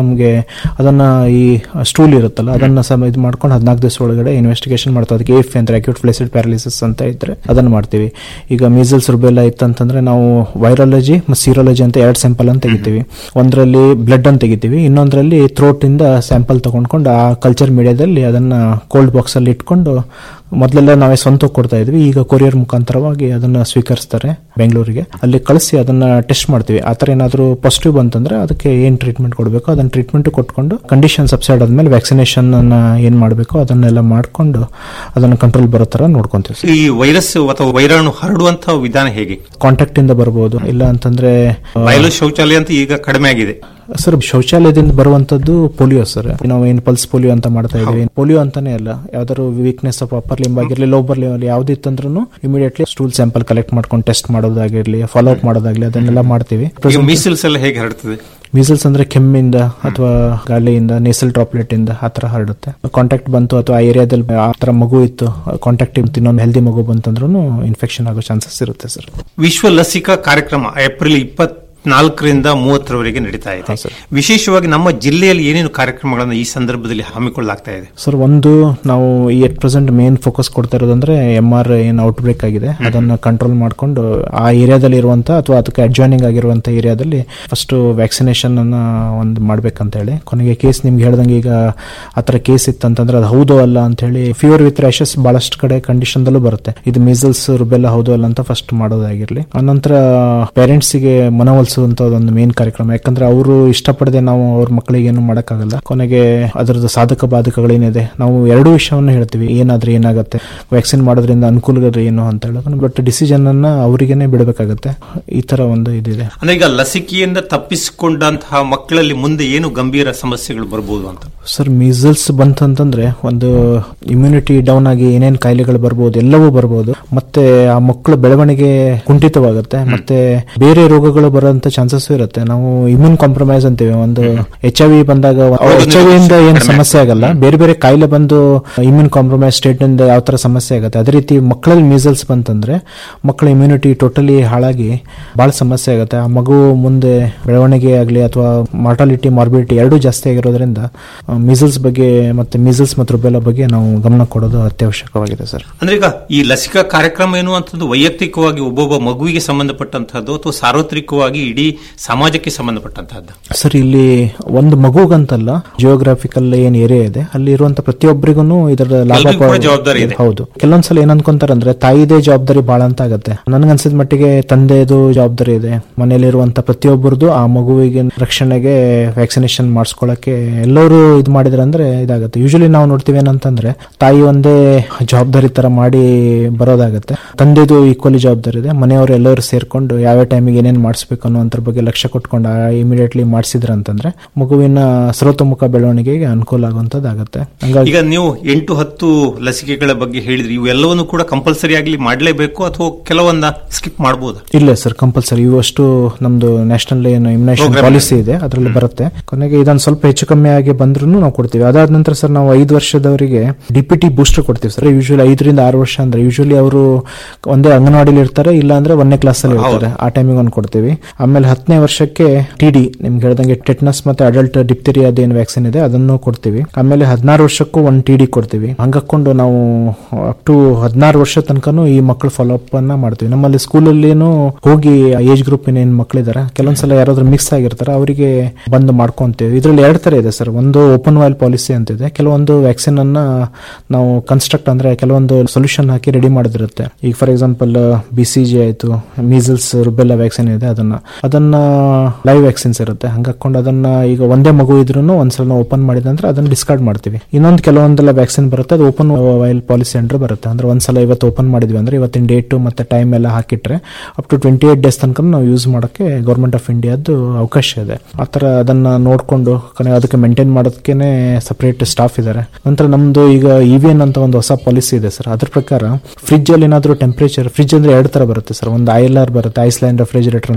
ನಮಗೆ ಅದನ್ನ ಈ ಸ್ಟೂಲ್ ಇರುತ್ತಲ್ಲ ಅದನ್ನ ಸಮ ಇದು ಮಾಡ್ಕೊಂಡು ಹದಿನಾಲ್ಕು ದಿವಸ ಒಳಗಡೆ ಇನ್ವೆಸ್ಟಿಗೇಷನ್ ಮಾಡ್ತೀವಿ ಅದಕ್ಕೆ ಎಫ್ ಅಂದ್ರೆ ಅಕ್ಯೂಟ್ ಫ್ಲೆಸಿಡ್ ಪ್ಯಾರಲಿಸಿಸ್ ಅಂತ ಇದ್ರೆ ಅದನ್ನ ಮಾಡ್ತೀವಿ ಈಗ ಮೀಸಲ್ಸ್ ರುಬೆಲ್ಲ ಇತ್ತಂತಂದ್ರೆ ನಾವು ವೈರಾಲಜಿ ಮತ್ತು ಸೀರಾಲಜಿ ಅಂತ ಎರಡು ಸ್ಯಾಂಪಲ್ ಅಂತ ತೆಗಿತೀವಿ ಒಂದರಲ್ಲಿ ಬ್ಲಡ್ ಅಂತ ತೆಗಿತೀವಿ ಇನ್ನೊಂದರಲ್ಲಿ ಥ್ರೋಟ್ ಇಂದ ಸ್ಯಾಂಪಲ್ ತಗೊಂಡ್ಕೊಂಡು ಆ ಕಲ್ಚರ್ ಮೀಡಿಯಾದಲ್ಲಿ ಅದನ್ನ ಕೋಲ್ಡ್ ಬಾಕ್ಸ್ ಅಲ್ಲಿ ಇಟ್ಕೊಂಡು ಮೊದಲೆಲ್ಲ ನಾವೇ ಸ್ವಂತ ಕೊಡ್ತಾ ಇದ್ವಿ ಈಗ ಕೊರಿಯರ್ ಮುಖಾಂತರವಾಗಿ ಅದನ್ನ ಸ್ವೀಕರಿಸ್ತಾರೆ ಬೆಂಗಳೂರಿಗೆ ಅಲ್ಲಿ ಕಳಿಸಿ ಅದನ್ನ ಟೆಸ್ಟ್ ಮಾಡ್ತೀವಿ ಆ ಥರ ಏನಾದರೂ ಪಾಸಿಟಿವ್ ಬಂತಂದ್ರೆ ಅದಕ್ಕೆ ಏನ್ ಟ್ರೀಟ್ಮೆಂಟ್ ಕೊಡಬೇಕು ಅದನ್ನ ಟ್ರೀಟ್ಮೆಂಟ್ ಕೊಟ್ಕೊಂಡು ಕಂಡೀಷನ್ ಸಬ್ಸೈಡ್ ಆದ್ಮೇಲೆ ವ್ಯಾಕ್ಸಿನೇಷನ್ ಅನ್ನ ಏನ್ ಮಾಡಬೇಕು ಅದನ್ನೆಲ್ಲ ಮಾಡ್ಕೊಂಡು ಅದನ್ನ ಕಂಟ್ರೋಲ್ ಬರೋ ತರ ನೋಡ್ಕೊಂತೀವಿ ಸರ್. ಈ ವೈರಸ್ ಅಥವಾ ವೈರಾಣು ಹರಡುವಂತಹ ವಿಧಾನ ಹೇಗೆ ಕಾಂಟ್ಯಾಕ್ಟ್ ಇಂದ ಬರ್ಬೋದು ಇಲ್ಲ ಅಂತಂದ್ರೆ ಆ, ಬಯಲು ಶೌಚಾಲಯ ಅಂತ ಈಗ ಕಡಿಮೆ ಆಗಿದೆ ಸರ್ ಶೌಚಾಲಯದಿಂದ ಬರುವಂತದ್ದು ಪೋಲಿಯೋ ಸರ್ ನಾವು ಏನ್ ಪಲ್ಸ್ ಪೋಲಿಯೋ ಅಂತ ಮಾಡ್ತಾ ಇದೀವಿ ಪೋಲಿಯೋ ಅಂತಾನೆ ಅಲ್ಲ ಯಾವ್ದಾದ್ರು ವೀಕ್ನೆಸ್ ಆಫ್ ಅಪ್ಪರ್ ಲಿಂಬ್ ಆಗಿರ್ಲಿ ಲೋಬರ್ ಲಿಂಬ್ ಯಾವ್ದಿತ್ತಂದ್ರೂ ಇಮಿಡಿಯೇಟ್ಲಿ ಸ್ಟೂಲ್ ಸ್ಯಾಂಪಲ್ ಕಲೆಕ್ಟ್ ಮಾಡ್ಕೊಂಡು ಟೆಸ್ಟ್ ಮಾಡೋದಾಗಿರ್ಲಿ ಫಾಲೋ ಅಪ್ ಮಾಡೋದಾಗ್ಲಿ ಅದನ್ನೆಲ್ಲ ಮಾಡ್ತೀವಿ ಈಗ ಮೀಸಲ್ಸ್ ಎಲ್ಲ ಹೇಗೆ ಹರಡ್ತದೆ ಮೀಸಲ್ಸ್ ಅಂದ್ರೆ ಕೆಮ್ಮಿಂದ ಅಥವಾ ಗಾಳಿಯಿಂದ ನೇಸಲ್ ಡ್ರಾಪ್ಲೆಟ್ ಇಂದ ಆ ತರ ಹರಡುತ್ತೆ ಕಾಂಟ್ಯಾಕ್ಟ್ ಬಂತು ಅಥವಾ ಆ ಏರಿಯಾದಲ್ಲಿ ಆ ತರ ಮಗು ಇತ್ತು ಕಾಂಟ್ಯಾಕ್ಟ್ ಇತ್ತು ಇನ್ನೊಂದು ಹೆಲ್ದಿ ಮಗು ಬಂತಂದ್ರೂ ಇನ್ಫೆಕ್ಷನ್ ಆಗೋ ಚಾನ್ಸಸ್ ಇರುತ್ತೆ ಸರ್ ವಿಶ್ವ ಲಸಿಕಾ ಕಾರ್ಯಕ್ರಮ ಏಪ್ರಿಲ್ ಇಪ್ಪತ್ನಾಲ್ಕರಿಂದ ಮೂವತ್ತರವರೆಗೆ ನಡೀತಾ ಇದೆ ವಿಶೇಷವಾಗಿ ನಮ್ಮ ಜಿಲ್ಲೆಯಲ್ಲಿ ಏನೇನು ಕಾರ್ಯಕ್ರಮಗಳನ್ನು ಈ ಸಂದರ್ಭದಲ್ಲಿ ಹಮ್ಮಿಕೊಳ್ಳಲಾಗ್ತಾ ಇದೆ ಸರ್ ಒಂದು ನಾವು ಈ ಎಟ್ ಪ್ರೆಸೆಂಟ್ ಮೇನ್ ಫೋಕಸ್ ಕೊಡ್ತಾ ಇರೋದಂದ್ರೆ ಎಂ ಆರ್ ಏನ್ ಔಟ್ ಬ್ರೇಕ್ ಆಗಿದೆ ಅದನ್ನ ಕಂಟ್ರೋಲ್ ಮಾಡ್ಕೊಂಡು ಆ ಏರಿಯಾದಲ್ಲಿ ಇರುವಂತ ಅಥವಾ ಅದಕ್ಕೆ ಅಡ್ಜಾಯ್ನಿಂಗ್ ಆಗಿರುವಂತ ಏರಿಯಾದಲ್ಲಿ ಫಸ್ಟ್ ವ್ಯಾಕ್ಸಿನೇಷನ್ ಅನ್ನ ಒಂದು ಮಾಡ್ಬೇಕಂತ ಹೇಳಿ ಕೊನೆಗೆ ಕೇಸ್ ನಿಮ್ಗೆ ಹೇಳ್ದಂಗೆ ಈಗ ಆತರ ಕೇಸ್ ಇತ್ತಂತಂದ್ರೆ ಅದು ಹೌದು ಅಲ್ಲ ಅಂತ ಹೇಳಿ ಫೀವರ್ ವಿತ್ ರ್ಯಾಶಸ್ ಬಹಳಷ್ಟು ಕಡೆ ಕಂಡೀಷನ್ ದಲ್ಲೂ ಬರುತ್ತೆ ಇದು ಮೀಸಲ್ಸ್ ರುಬೆಲ್ಲ ಹೌದು ಅಲ್ಲ ಅಂತ ಫಸ್ಟ್ ಮಾಡೋದಾಗಿರ್ಲಿ ಆನಂತರ ಪೇರೆಂಟ್ಸ್ ಗೆ ಮನವೊಲಿಸುವಂತ ಒಂದು ಮೇನ್ ಕಾರ್ಯಕ್ರಮ ಯಾಕಂದ್ರೆ ಅವರು ಇಷ್ಟಪಡದೆ ನಾವು ಅವ್ರ ಮಕ್ಕಳಿಗೆ ಏನು ಮಾಡಕ್ಕಾಗಲ್ಲ ಕೊನೆಗೆ ಅದರದ್ದು ಸಾಧಕ ಬಾಧಕಗಳೇನಿದೆ ನಾವು ಎರಡೂ ವಿಷಯವನ್ನು ಹೇಳ್ತೀವಿ ಏನಾದ್ರೆ ಏನಾಗುತ್ತೆ ವ್ಯಾಕ್ಸಿನ್ ಮಾಡೋದ್ರಿಂದ ಅನುಕೂಲಗಳು ಏನು ಅಂತ ಹೇಳೋದು ಬಟ್ ಡಿಸಿಷನ್ ಅನ್ನ ಅವರಿಗೇನೆ ಬಿಡಬೇಕಾಗತ್ತೆ ಈ ತರ ಒಂದು ಇದಿದೆ ಅಂದ್ರೆ ಈಗ ಲಸಿಕೆಯಿಂದ ತಪ್ಪಿಸಿಕೊಂಡಂತಹ ಮಕ್ಕಳಲ್ಲಿ ಮುಂದೆ ಏನು ಗಂಭೀರ ಸಮಸ್ಯೆಗಳು ಬರ್ಬೋದು ಅಂತ ಸರ್ ಮೀಸಲ್ಸ್ ಬಂತಂತಂದ್ರೆ ಒಂದು ಇಮ್ಯುನಿಟಿ ಡೌನ್ ಆಗಿ ಏನೇನ್ ಕಾಯಿಲೆಗಳು ಬರ್ಬೋದು ಎಲ್ಲವೂ ಬರ್ಬೋದು ಮತ್ತೆ ಆ ಮಕ್ಕಳ ಬೆಳವಣಿಗೆ ಕುಂಠಿತವಾಗುತ್ತೆ ಮತ್ತೆ ಬೇರೆ ರೋಗಗಳು ಬರೋಂತ ಚಾನ್ಸಸ್ ಇರುತ್ತೆ ನಾವು ಇಮ್ಯೂನ್ ಕಾಂಪ್ರಮೈಸ್ ಅಂತೀವಿ ಒಂದು ಎಚ್ ಐ ವಿ ಬಂದಾಗ ಎಚ್ ಐ ಇಂದ ಏನ್ ಸಮಸ್ಯೆ ಆಗಲ್ಲ ಬೇರೆ ಬೇರೆ ಕಾಯಿಲೆ ಬಂದು ಇಮ್ಯೂನ್ ಕಾಂಪ್ರಮೈಸ್ ಸ್ಟೇಟ್ ಇಂದ ಯಾವ ತರ ಸಮಸ್ಯೆ ಆಗುತ್ತೆ ಅದೇ ರೀತಿ ಮಕ್ಕಳಲ್ಲಿ ಮೀಸಲ್ಸ್ ಬಂತಂದ್ರೆ ಮಕ್ಕಳ ಇಮ್ಯುನಿಟಿ ಟೋಟಲಿ ಹಾಳಾಗಿ ಬಹಳ ಸಮಸ್ಯೆ ಆಗುತ್ತೆ ಆ ಮಗು ಮುಂದೆ ಬೆಳವಣಿಗೆ ಆಗಲಿ ಅಥವಾ ಮಾರ್ಟಾಲಿಟಿ ಮಾರ್ಬಿಲಿಟಿ ಎರಡೂ ಜಾಸ್ತಿ ಆಗಿರೋದ್ರಿಂದ ಮೀಸಲ್ಸ್ ಬಗ್ಗೆ ಮತ್ತೆ ಮೀಸಲ್ಸ್ ಮತ್ತು ರುಬೆಲಾ ಬಗ್ಗೆ ನಾವು ಗಮನ ಕೊಡೋದು ಅತ್ಯವಶ್ಯಕವಾಗಿದೆ ಸರ್ ಅಂದ್ರೆ ಈಗ ಈ ಲಸಿಕಾ ಕಾರ್ಯಕ್ರಮ ಎನ್ನುವಂಥದ್ದು ವೈಯಕ್ತಿಕವಾಗಿ ಒಬ್ಬೊಬ್ಬ ಮಗುವಿಗೆ ಸಂಬಂಧಪಟ್ಟಂತಹದ್ದು ಅಥವಾ ಸಾರ್ವತ್ರಿಕವಾಗಿ ಇಡೀ ಸಮಾಜಕ್ಕೆ ಸಂಬಂಧಪಟ್ಟಂತಹದ್ದು ಸರ್ ಇಲ್ಲಿ ಒಂದು ಮಗುಗಂತಲ್ಲ ಜಿಯೋಗ್ರಾಫಿಕಲ್ ಏನ್ ಏರಿಯಾ ಇದೆ ಅಲ್ಲಿ ಇರುವಂತ ಪ್ರತಿಯೊಬ್ಬರಿಗೂ ಇದರ ಲಾಭ ಎಲ್ರಿಗೂ ಕೂಡ ಜವಾಬ್ದಾರಿ ಇದೆ. ಹೌದು ಕೆಲವೊಂದ್ಸಲ ಏನ್ ಅನ್ಕೊಂತಾರಂದ್ರೆ ತಾಯಿದೇ ಜವಾಬ್ದಾರಿ ಬಹಳ ಅಂತ ಆಗತ್ತೆ ನನ್ಗನ್ಸಿದ ಮಟ್ಟಿಗೆ ತಂದೆದು ಜವಾಬ್ದಾರಿ ಇದೆ ಮನೆಯಲ್ಲಿರುವಂತ ಪ್ರತಿಯೊಬ್ಬರದು ಆ ಮಗುವಿಗೆ ರಕ್ಷಣೆಗೆ ವ್ಯಾಕ್ಸಿನೇಷನ್ ಮಾಡಿಸ್ಕೊಳಕ್ಕೆ ಎಲ್ಲರೂ ಇದು ಮಾಡಿದ್ರಂದ್ರೆ ಇದಾಗುತ್ತೆ ಯೂಶಲಿ ನಾವು ನೋಡ್ತೀವಿ ಏನಂತಂದ್ರೆ ತಾಯಿ ಒಂದೇ ಜವಾಬ್ದಾರಿ ತರ ಮಾಡಿ ಬರೋದಾಗತ್ತೆ ತಂದೆದು ಈಕ್ವಲಿ ಜವಾಬ್ದಾರಿ ಇದೆ ಮನೆಯವರು ಎಲ್ಲರೂ ಸೇರ್ಕೊಂಡು ಯಾವ ಟೈಮಿಗೆ ಏನೇನ್ ಮಾಡಿಸ್ಬೇಕು ಅನ್ನೋದ್ರ ಬಗ್ಗೆ ಲಕ್ಷ್ಯ ಕೊಟ್ಕೊಂಡು ಇಮಿಡಿಯೇಟ್ಲಿ ಮಾಡಿಸಿದ್ರ ಅಂತಂದ್ರೆ ಮಗುವಿನ ಸರ್ವತೋಮುಖ ಬೆಳವಣಿಗೆಗೆ ಅನುಕೂಲ ಆಗುವಂತದ್ದಾಗತ್ತೆ ಹಂಗಾಗಿ ಈಗ ನೀವು ಎಂಟು ಹತ್ತು ಲಸಿಕೆಗಳ ಬಗ್ಗೆ ಹೇಳಿದ್ರಿ ಇವೆಲ್ಲವನ್ನು ಕೂಡ ಕಂಪಲ್ಸರಿ ಆಗಲಿ ಮಾಡಲೇಬೇಕು ಅಥವಾ ಕೆಲವೊಂದ ಸ್ಕಿಪ್ ಮಾಡಬಹುದು ಇಲ್ಲ ಸರ್ ಕಂಪಲ್ಸರಿ ಇವಷ್ಟು ನಮ್ದು ನ್ಯಾಷನಲ್ ಏನು ಇಮ್ಯುನೇಷನ್ Program ಪಾಲಿಸಿ ಇದೆ ಅದರಲ್ಲಿ ಬರುತ್ತೆ ಕೊನೆಗೆ ಇದೊಂದು ಸ್ವಲ್ಪ ಹೆಚ್ಚು ಕಮ್ಮಿ ಆಗಿ ಬಂದ್ರೂ ನಾವು ಕೊಡ್ತೀವಿ ಅದಾದ ನಂತರ ಸರ್ ನಾವು ಐದು ವರ್ಷದವರಿಗೆ ಡಿಪಿಟಿ ಬೂಸ್ಟರ್ ಕೊಡ್ತೀವಿ ಸರ್ ಯೂಶಲಿ ಐದರಿಂದ ಆರು ವರ್ಷ ಅಂದ್ರೆ ಯೂಶಲಿ ಅವರು ಒಂದೇ ಅಂಗನವಾಡಿಲಿ ಇರ್ತಾರೆ ಇಲ್ಲ ಅಂದ್ರೆ ಒಂದನೇ ಕ್ಲಾಸ್ ಅಲ್ಲಿ ಇರ್ತಾರೆ ಆ ಟೈಮಿಗೆ ಒಂದು ಕೊಡ್ತೀವಿ ಆಮೇಲೆ ಹತ್ತನೇ ವರ್ಷಕ್ಕೆ ಟಿಡಿ ನಿಮ್ಗೆ ಹೇಳ್ದಂಗೆ ಟೆಟ್ನಸ್ ಮತ್ತೆ ಅಡಲ್ಟ್ ಡಿಪ್ತೇರಿಯಾ ಅದೇನು ವ್ಯಾಕ್ಸಿನ್ ಇದೆ ಅದನ್ನು ಕೊಡ್ತೀವಿ ಆಮೇಲೆ ಹದಿನಾರು ವರ್ಷಕ್ಕೂ ಒಂದು ಟಿಡಿ ಕೊಡ್ತೀವಿ ಹಂಗಾಕೊಂಡು ನಾವು ಅಪ್ ಟು ಹದಿನಾರು ವರ್ಷ ತನಕನೂ ಈ ಮಕ್ಕಳ ಫಾಲೋ ಅಪ್ ಅನ್ನ ಮಾಡ್ತೀವಿ ನಮ್ಮಲ್ಲಿ ಸ್ಕೂಲಲ್ಲಿನೂ ಹೋಗಿ ಏಜ್ ಗ್ರೂಪ್ ಏನ್ ಮಕ್ಕಳಿದ್ದಾರೆ ಕೆಲವೊಂದ್ಸಲ ಯಾರಾದ್ರೂ ಮಿಕ್ಸ್ ಆಗಿರ್ತಾರೆ ಅವರಿಗೆ ಬಂದು ಮಾಡ್ಕೊಂತೀವಿ ಇದ್ರಲ್ಲಿ ಎರಡು ತರ ಇದೆ ಸರ್ ಒಂದು ಓಪನ್ ವಾಲ್ ಪಾಲಿಸಿ ಅಂತ ಇದೆ ಕೆಲವೊಂದು ವ್ಯಾಕ್ಸಿನ್ ಅನ್ನ ನಾವು ಕನ್ಸ್ಟ್ರಕ್ಟ್ ಅಂದ್ರೆ ಕೆಲವೊಂದು ಸೊಲ್ಯೂಷನ್ ಹಾಕಿ ರೆಡಿ ಮಾಡಿದಿರುತ್ತೆ ಈಗ for example B C G ಆಯ್ತು ಮೀಸಲ್ಸ್ ರುಬೆಲ್ಲ ವ್ಯಾಕ್ಸಿನ್ ಇದೆ ಅದನ್ನ ಅದನ್ನ ಲೈವ್ ವ್ಯಾಕ್ಸಿನ್ಸ್ ಇರುತ್ತೆ ಹಂಗಾಕೊಂಡು ಅದನ್ನ ಈಗ ಒಂದೇ ಮಗು ಇದ್ರೂ ಒಂದ್ಸಲ ನಾವು ಓಪನ್ ಮಾಡಿದಂದ್ರೆ ಅದನ್ನ ಡಿಸ್ಕಾರ್ಡ್ ಮಾಡ್ತೀವಿ ಇನ್ನೊಂದು ಕೆಲವೊಂದೆಲ್ಲ ವ್ಯಾಕ್ಸಿನ್ ಬರುತ್ತೆ ಅದು ಓಪನ್ ವೈಲ್ ಪಾಲಿಸಿ ಅಂಡ್ರೆ ಬರುತ್ತೆ ಅಂದ್ರೆ ಒಂದ್ಸಲ ಇವತ್ತು ಓಪನ್ ಮಾಡಿದ್ವಿ ಅಂದ್ರೆ ಇವತ್ತಿನ ಡೇಟ್ ಮತ್ತೆ ಟೈಮ್ ಎಲ್ಲ ಹಾಕಿಟ್ರೆ up to twenty eight days ತನಕ ನಾವು ಯೂಸ್ ಮಾಡೋಕ್ಕೆ ಗೌರ್ಮೆಂಟ್ ಆಫ್ ಇಂಡಿಯಾದ್ದು ಅವಕಾಶ ಇದೆ ಆ ಥರ ಅದನ್ನ ನೋಡಿಕೊಂಡು ಕೊನೆ ಅದಕ್ಕೆ ಮೇಂಟೈನ್ ಮಾಡೋದಕ್ಕೆ ಸಪರೇಟ್ ಸ್ಟಾಫ್ ಇದ್ದಾರೆ ನಂತರ ನಮ್ದು ಈಗ ಇವಿಎನ್ ಅಂತ ಒಂದು ಹೊಸ ಪಾಲಿಸಿ ಇದೆ ಸರ್ ಅದ್ರ ಪ್ರಕಾರ ಫ್ರಿಜ್ ಅಲ್ಲಿ ಏನಾದರೂ ಟೆಂಪರೇಚರ್ ಫ್ರಿಜ್ ಅಂದ್ರೆ ಎರಡು ತರ ಬರುತ್ತೆ ಸರ್ ಒಂದು ಐ ಎಲ್ ಆರ್ ಬರುತ್ತೆ ಐಸ್ಲ್ಯಾಂಡ್ ರೆಫ್ರಿಜರೇಟರ್ ಅಂತ ಒಂದು ಬರುತ್ತೆ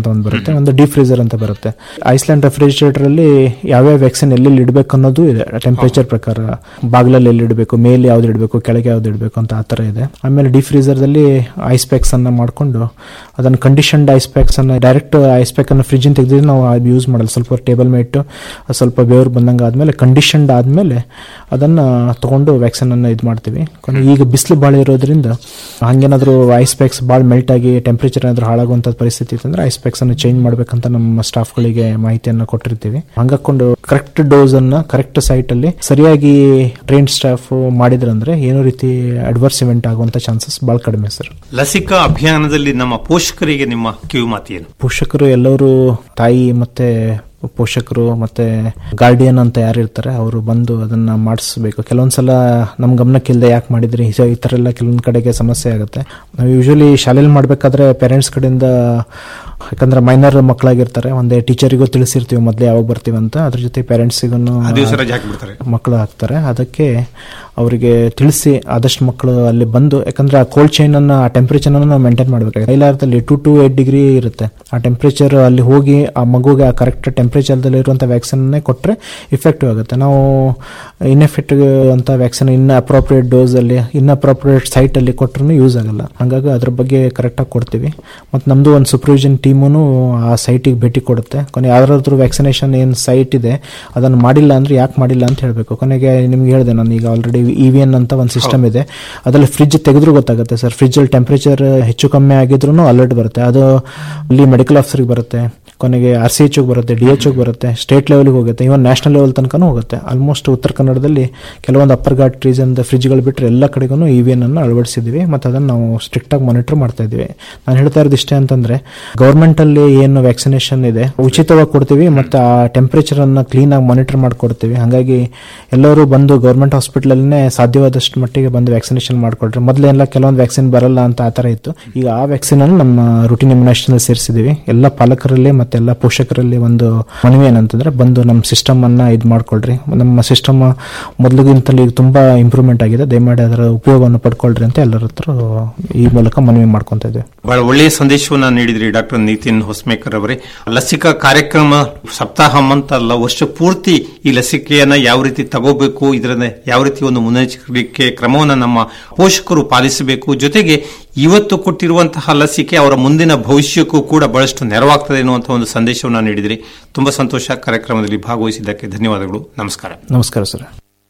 ಬರುತ್ತೆ ಒಂದು ಡೀಪ್ ಫ್ರೀಸರ್ ಅಂತ ಬರುತ್ತೆ ಐಸ್ಲ್ಯಾಂಡ್ ರೆಫ್ರಿಜರೇಟರ್ ಅಲ್ಲಿ ಯಾವ್ಯಾವ ವ್ಯಾಕ್ಸಿನ್ ಎಲ್ಲೆಲ್ಲಿ ಇಡಬೇಕು ಅನ್ನೋದು ಇದೆ ಟೆಂಪರೇಚರ್ ಪ್ರಕಾರ ಬಾಗ್ಲಲ್ಲಿ ಎಲ್ಲಿ ಇಡಬೇಕು ಮೇಲೆ ಯಾವ್ದು ಇಡಬೇಕು ಕೆಳಗೆ ಯಾವ್ದು ಇಡಬೇಕು ಅಂತ ಆ ಥರ ಇದೆ ಆಮೇಲೆ ಡೀಪ್ ಫ್ರೀಸರ್ದಲ್ಲಿ ಐಸ್ ಪ್ಯಾಕ್ಸ್ ಅನ್ನ ಮಾಡಿಕೊಂಡು ಅದನ್ನು ಕಂಡೀಷನ್ಡ್ ಐಸ್ ಪ್ಯಾಕ್ಸ್ ಅನ್ನ ಡೈರೆಕ್ಟ್ ಐಸ್ ಪ್ಯಾಕ್ ಅನ್ನು ಫ್ರಿಜ್ ತೆಗೆದಿದ್ದು ನಾವು ಅದು ಯೂಸ್ ಮಾಡಲ್ಲ ಸ್ವಲ್ಪ ಟೇಬಲ್ ಮೇಟ್ ಸ್ವಲ್ಪ ಬೆವರು ಬಂದಂಗೆ ಆದ್ಮೇಲೆ ಕಂಡೀಷನ್ಡ್ ಆದ್ಮೇಲೆ ಅದನ್ನ ತಗೊಂಡು ವ್ಯಾಕ್ಸಿನ್ ಅನ್ನ ಇದು ಮಾಡ್ತೀವಿ ಕೊನೆ ಈಗ ಬಿಸಿಲು ಭಾಳ ಇರೋದ್ರಿಂದ ಹಂಗೇನಾದ್ರೂ ಐಸ್ ಪ್ಯಾಕ್ಸ್ ಭಾಳ ಮೆಲ್ಟ್ ಆಗಿ ಟೆಂಪರೇಚರ್ ಏನಾದ್ರೂ ಹಾಳಾಗುವಂತ ಪರಿಸ್ಥಿತಿ ಇತ್ತಂದ್ರೆ ಐಸ್ ಪ್ಯಾಕ್ಸ್ ಅನ್ನು ಚೇಂಜ್ ಮಾಡ್ಬೇಕಂತ ನಮ್ಮ ಸ್ಟಾಫ್ಗಳಿಗೆ ಮಾಹಿತಿಯನ್ನ ಕೊಟ್ಟಿರ್ತೀವಿ ಹಂಗಾಕೊಂಡು ಕರೆಕ್ಟ್ ಡೋಸ್ ಅನ್ನ ಕರೆಕ್ಟ್ ಸೈಟ್ ಅಲ್ಲಿ ಸರಿಯಾಗಿ ಟ್ರೈನ್ ಸ್ಟಾಫ್ ಮಾಡಿದ್ರಂದ್ರೆ ಏನೋ ರೀತಿ ಅಡ್ವರ್ಸ್ ಇವೆಂಟ್ ಆಗುವಂತ ಚಾನ್ಸಸ್ ಬಹಳ ಕಡಿಮೆ ಸರ್ ಲಸಿಕಾ ಅಭಿಯಾನದಲ್ಲಿ ನಮ್ಮ ಪೋಷಕರಿಗೆ ನಿಮ್ಮ ಕಿವಿ ಮಾತೇನು ಪೋಷಕರು ಎಲ್ಲರೂ ತಾಯಿ ಮತ್ತೆ ಪೋಷಕರು ಮತ್ತೆ ಗಾರ್ಡಿಯನ್ ಅಂತ ಯಾರು ಇರ್ತಾರೆ ಅವರು ಬಂದು ಅದನ್ನ ಮಾಡಿಸ್ಬೇಕು ಕೆಲವೊಂದ್ಸಲ ನಮ್ ಗಮನಕ್ಕಿಲ್ಲದೆ ಯಾಕೆ ಮಾಡಿದ್ರಿ ಈ- ಈ ತರ ಎಲ್ಲ ಕೆಲವೊಂದ್ ಕಡೆಗೆ ಸಮಸ್ಯೆ ಆಗುತ್ತೆ ನಾವು ಯೂಶಲಿ ಶಾಲೆಯಲ್ಲಿ ಮಾಡ್ಬೇಕಾದ್ರೆ ಪೇರೆಂಟ್ಸ್ ಕಡೆಯಿಂದ ಯಾಕಂದ್ರೆ ಮೈನರ್ ಮಕ್ಕಳಾಗಿರ್ತಾರೆ ಒಂದೇ ಟೀಚರಿಗೂ ತಿಳಿಸಿರ್ತೀವಿ ಮೊದಲೇ ಯಾವಾಗ ಬರ್ತೀವಿ ಅಂತ ಅದ್ರ ಜೊತೆ ಪೇರೆಂಟ್ಸಿಗೂ ಆ ದಿವಸ ರಜೆ ಹಾಕಿಬಿಡ್ತಾರೆ ಮಕ್ಕಳು ಹಾಕ್ತಾರೆ ಅದಕ್ಕೆ ಅವರಿಗೆ ತಿಳಿಸಿ ಆದಷ್ಟು ಮಕ್ಕಳು ಅಲ್ಲಿ ಬಂದು ಯಾಕಂದ್ರೆ ಆ ಕೋಲ್ಡ್ ಚೈನ್ ಅನ್ನ ಆ ಟೆಂಪರೇಚರ್ ನಾವು ಮೇಂಟೈನ್ ಮಾಡಬೇಕಾಗುತ್ತೆ ಕೈಲಾರದಲ್ಲಿ ಟು ಟು ಏಟ್ ಡಿಗ್ರಿ ಇರುತ್ತೆ ಆ ಟೆಂಪರೇಚರ್ ಅಲ್ಲಿ ಹೋಗಿ ಆ ಮಗುಗೆ ಆ ಕರೆಕ್ಟ್ ಟೆಂಪರೇಚರ್ದಲ್ಲಿ ಇರುವಂತ ವ್ಯಾಕ್ಸಿನ್ ಕೊಟ್ಟರೆ ಇಫೆಕ್ಟಿವ್ ಆಗುತ್ತೆ ನಾವು ಇನ್ಎಫೆಕ್ಟಿವ್ ಅಂತ ವ್ಯಾಕ್ಸಿನ್ ಇನ್ ಅಪ್ರೋಪ್ರಿಯೇಟ್ ಡೋಸ್ ಅಲ್ಲಿ ಇನ್ ಅಪ್ರೋಪ್ರಿಯೇಟ್ ಸೈಟ್ ಅಲ್ಲಿ ಕೊಟ್ಟರು ಯೂಸ್ ಆಗಲ್ಲ ಹಾಗಾಗಿ ಅದ್ರ ಬಗ್ಗೆ ಕರೆಕ್ಟಾಗಿ ಕೊಡ್ತೀವಿ ಮತ್ತು ನಮ್ದು ಒಂದು ಸೂಪರ್ವಿಷನ್ ಟೀಮು ಆ ಸೈಟಿಗೆ ಭೇಟಿ ಕೊಡುತ್ತೆ ಕೊನೆ ಯಾವ್ದಾದ್ರು ವ್ಯಾಕ್ಸಿನೇಷನ್ ಏನು ಸೈಟ್ ಇದೆ ಅದನ್ನು ಮಾಡಿಲ್ಲ ಅಂದ್ರೆ ಯಾಕೆ ಮಾಡಿಲ್ಲ ಅಂತ ಹೇಳಬೇಕು ಕೊನೆಗೆ ನಿಮ್ಗೆ ಹೇಳಿದೆ ನಾನು ಈಗ ಆಲ್ರೆಡಿ ಇ ವಿ ಎನ್ ಅಂತ ಒಂದು ಸಿಸ್ಟಮ್ ಇದೆ ಅದರಲ್ಲಿ ಫ್ರಿಜ್ ತೆಗೆದ್ರೂ ಗೊತ್ತಾಗುತ್ತೆ ಸರ್ ಫ್ರಿಜ್ ಅಲ್ಲಿ ಟೆಂಪರೇಚರ್ ಹೆಚ್ಚು ಕಮ್ಮಿ ಆಗಿದ್ರು ಅಲರ್ಟ್ ಬರುತ್ತೆ ಅದು ಅಲ್ಲಿ ಮೆಡಿಕಲ್ ಆಫೀಸರ್ಗೆ ಬರುತ್ತೆ ಕೊನೆಗೆ ಆರ್ ಸಿ ಎಚ್ ಬರುತ್ತೆ ಡಿ ಎಚ್ ಬರುತ್ತೆ ಸ್ಟೇಟ್ ಲೆವೆಲ್ಗೆ ಹೋಗುತ್ತೆ ಇವನ್ ನ್ಯಾಷನಲ್ ಲೆವೆಲ್ ತನಕನೂ ಹೋಗುತ್ತೆ ಆಲ್ಮೋಸ್ಟ್ ಉತ್ತರ ಕನ್ನಡದಲ್ಲಿ ಕೆಲವೊಂದು ಅಪ್ಪರ್ ಘಾಟ್ ರೀಸನ್ ಫ್ರಿಜ್ಗಳು ಬಿಟ್ಟರೆ ಎಲ್ಲ ಕಡೆಗೂ ಇ ವಿ ಎನ್ ಅನ್ನು ಅಳವಡಿಸಿದ್ವಿ ಮತ್ತು ಅದನ್ನು ನಾವು ಸ್ಟ್ರಿಕ್ಟ್ ಆಗಿ ಮಾನಿಟರ್ ಮಾಡ್ತಾ ಇದ್ವಿ ನಾನು ಹೇಳ್ತಾ ಇರೋದು ಇಷ್ಟೇ ಅಂತಂದ್ರೆ ಗೌರ್ಮೆಂಟ್ ಅಲ್ಲಿ ಏನು ವ್ಯಾಕ್ಸಿನೇಷನ್ ಇದೆ ಉಚಿತವಾಗಿ ಕೊಡ್ತೀವಿ ಮತ್ತು ಆ ಟೆಂಪರೇಚರ್ ಅನ್ನ ಕ್ಲೀನ್ ಆಗಿ ಮಾನಿಟರ್ ಮಾಡ್ಕೊಡ್ತೀವಿ ಹಾಗಾಗಿ ಎಲ್ಲರೂ ಬಂದು ಗೌರ್ಮೆಂಟ್ ಹಾಸ್ಪಿಟಲ್ನೇ ಸಾಧ್ಯವಾದಷ್ಟು ಮಟ್ಟಿಗೆ ಬಂದು ವ್ಯಾಕ್ಸಿನೇಷನ್ ಮಾಡ್ಕೊಳ್ರಿ ಮೊದಲೆಲ್ಲ ಕೆಲವೊಂದು ವ್ಯಾಕ್ಸಿನ್ ಬರಲ್ಲ ಅಂತ ಆ ಥರ ಇತ್ತು ಈಗ ಆ ವ್ಯಾಕ್ಸಿನ್ ಅನ್ನು ನಮ್ಮ ರುಟೀನ್ ಇಮ್ಯುನೇಷನ್ ಸೇರಿಸಿದೀವಿ ಎಲ್ಲ ಪಾಲಕರಲ್ಲಿ ಮತ್ತೆ ಎಲ್ಲ ಪೋಷಕರಲ್ಲಿ ಒಂದು ಮನವಿ ಏನಂತಂದ್ರೆ ಬಂದು ನಮ್ಮ ಸಿಸ್ಟಮ್ ಅನ್ನ ಇದು ಮಾಡ್ಕೊಳ್ರಿ ನಮ್ಮ ಸಿಸ್ಟಮ್ ಮೊದಲಿಗಿಂತಲೂ ಈಗ ತುಂಬಾ ಇಂಪ್ರೂವ್ಮೆಂಟ್ ಆಗಿದೆ ದಯಮಾಡಿ ಅದರ ಉಪಯೋಗವನ್ನು ಪಡ್ಕೊಳ್ರಿ ಅಂತ ಎಲ್ಲರ ಹತ್ರ ಈ ಮೂಲಕ ಮನವಿ ಮಾಡ್ಕೊಂತ ಇದ್ದೇವೆ ಬಹಳ ಒಳ್ಳೆಯ ಸಂದೇಶವನ್ನ ನೀಡಿದ್ರಿ ಡಾಕ್ಟರ್ ನಿತಿನ್ ಹೊಸ್ಮೇಕರ್ ಅವರೇ ಲಸಿಕಾ ಕಾರ್ಯಕ್ರಮ ಸಪ್ತಾಹ ಅಂತಲ್ಲ ವರ್ಷ ಪೂರ್ತಿ ಈ ಲಸಿಕೆಯನ್ನ ಯಾವ ರೀತಿ ತಗೋಬೇಕು ಇದರನ್ನ ಯಾವ ರೀತಿ ಒಂದು ಮುನ್ನೆಚ್ಚರಿಕೆ ಕ್ರಮವನ್ನು ನಮ್ಮ ಪೋಷಕರು ಪಾಲಿಸಬೇಕು ಜೊತೆಗೆ ಇವತ್ತು ಕೊಟ್ಟಿರುವಂತಹ ಲಸಿಕೆ ಅವರ ಮುಂದಿನ ಭವಿಷ್ಯಕ್ಕೂ ಕೂಡ ಬಹಳಷ್ಟು ನೆರವಾಗ್ತದೆ ಎನ್ನುವಂತಹ ಒಂದು ಸಂದೇಶವನ್ನು ನೀಡಿದ್ರಿ ತುಂಬಾ ಸಂತೋಷ ಕಾರ್ಯಕ್ರಮದಲ್ಲಿ ಭಾಗವಹಿಸಿದ್ದಕ್ಕೆ ಧನ್ಯವಾದಗಳು ನಮಸ್ಕಾರ ನಮಸ್ಕಾರ ಸರ್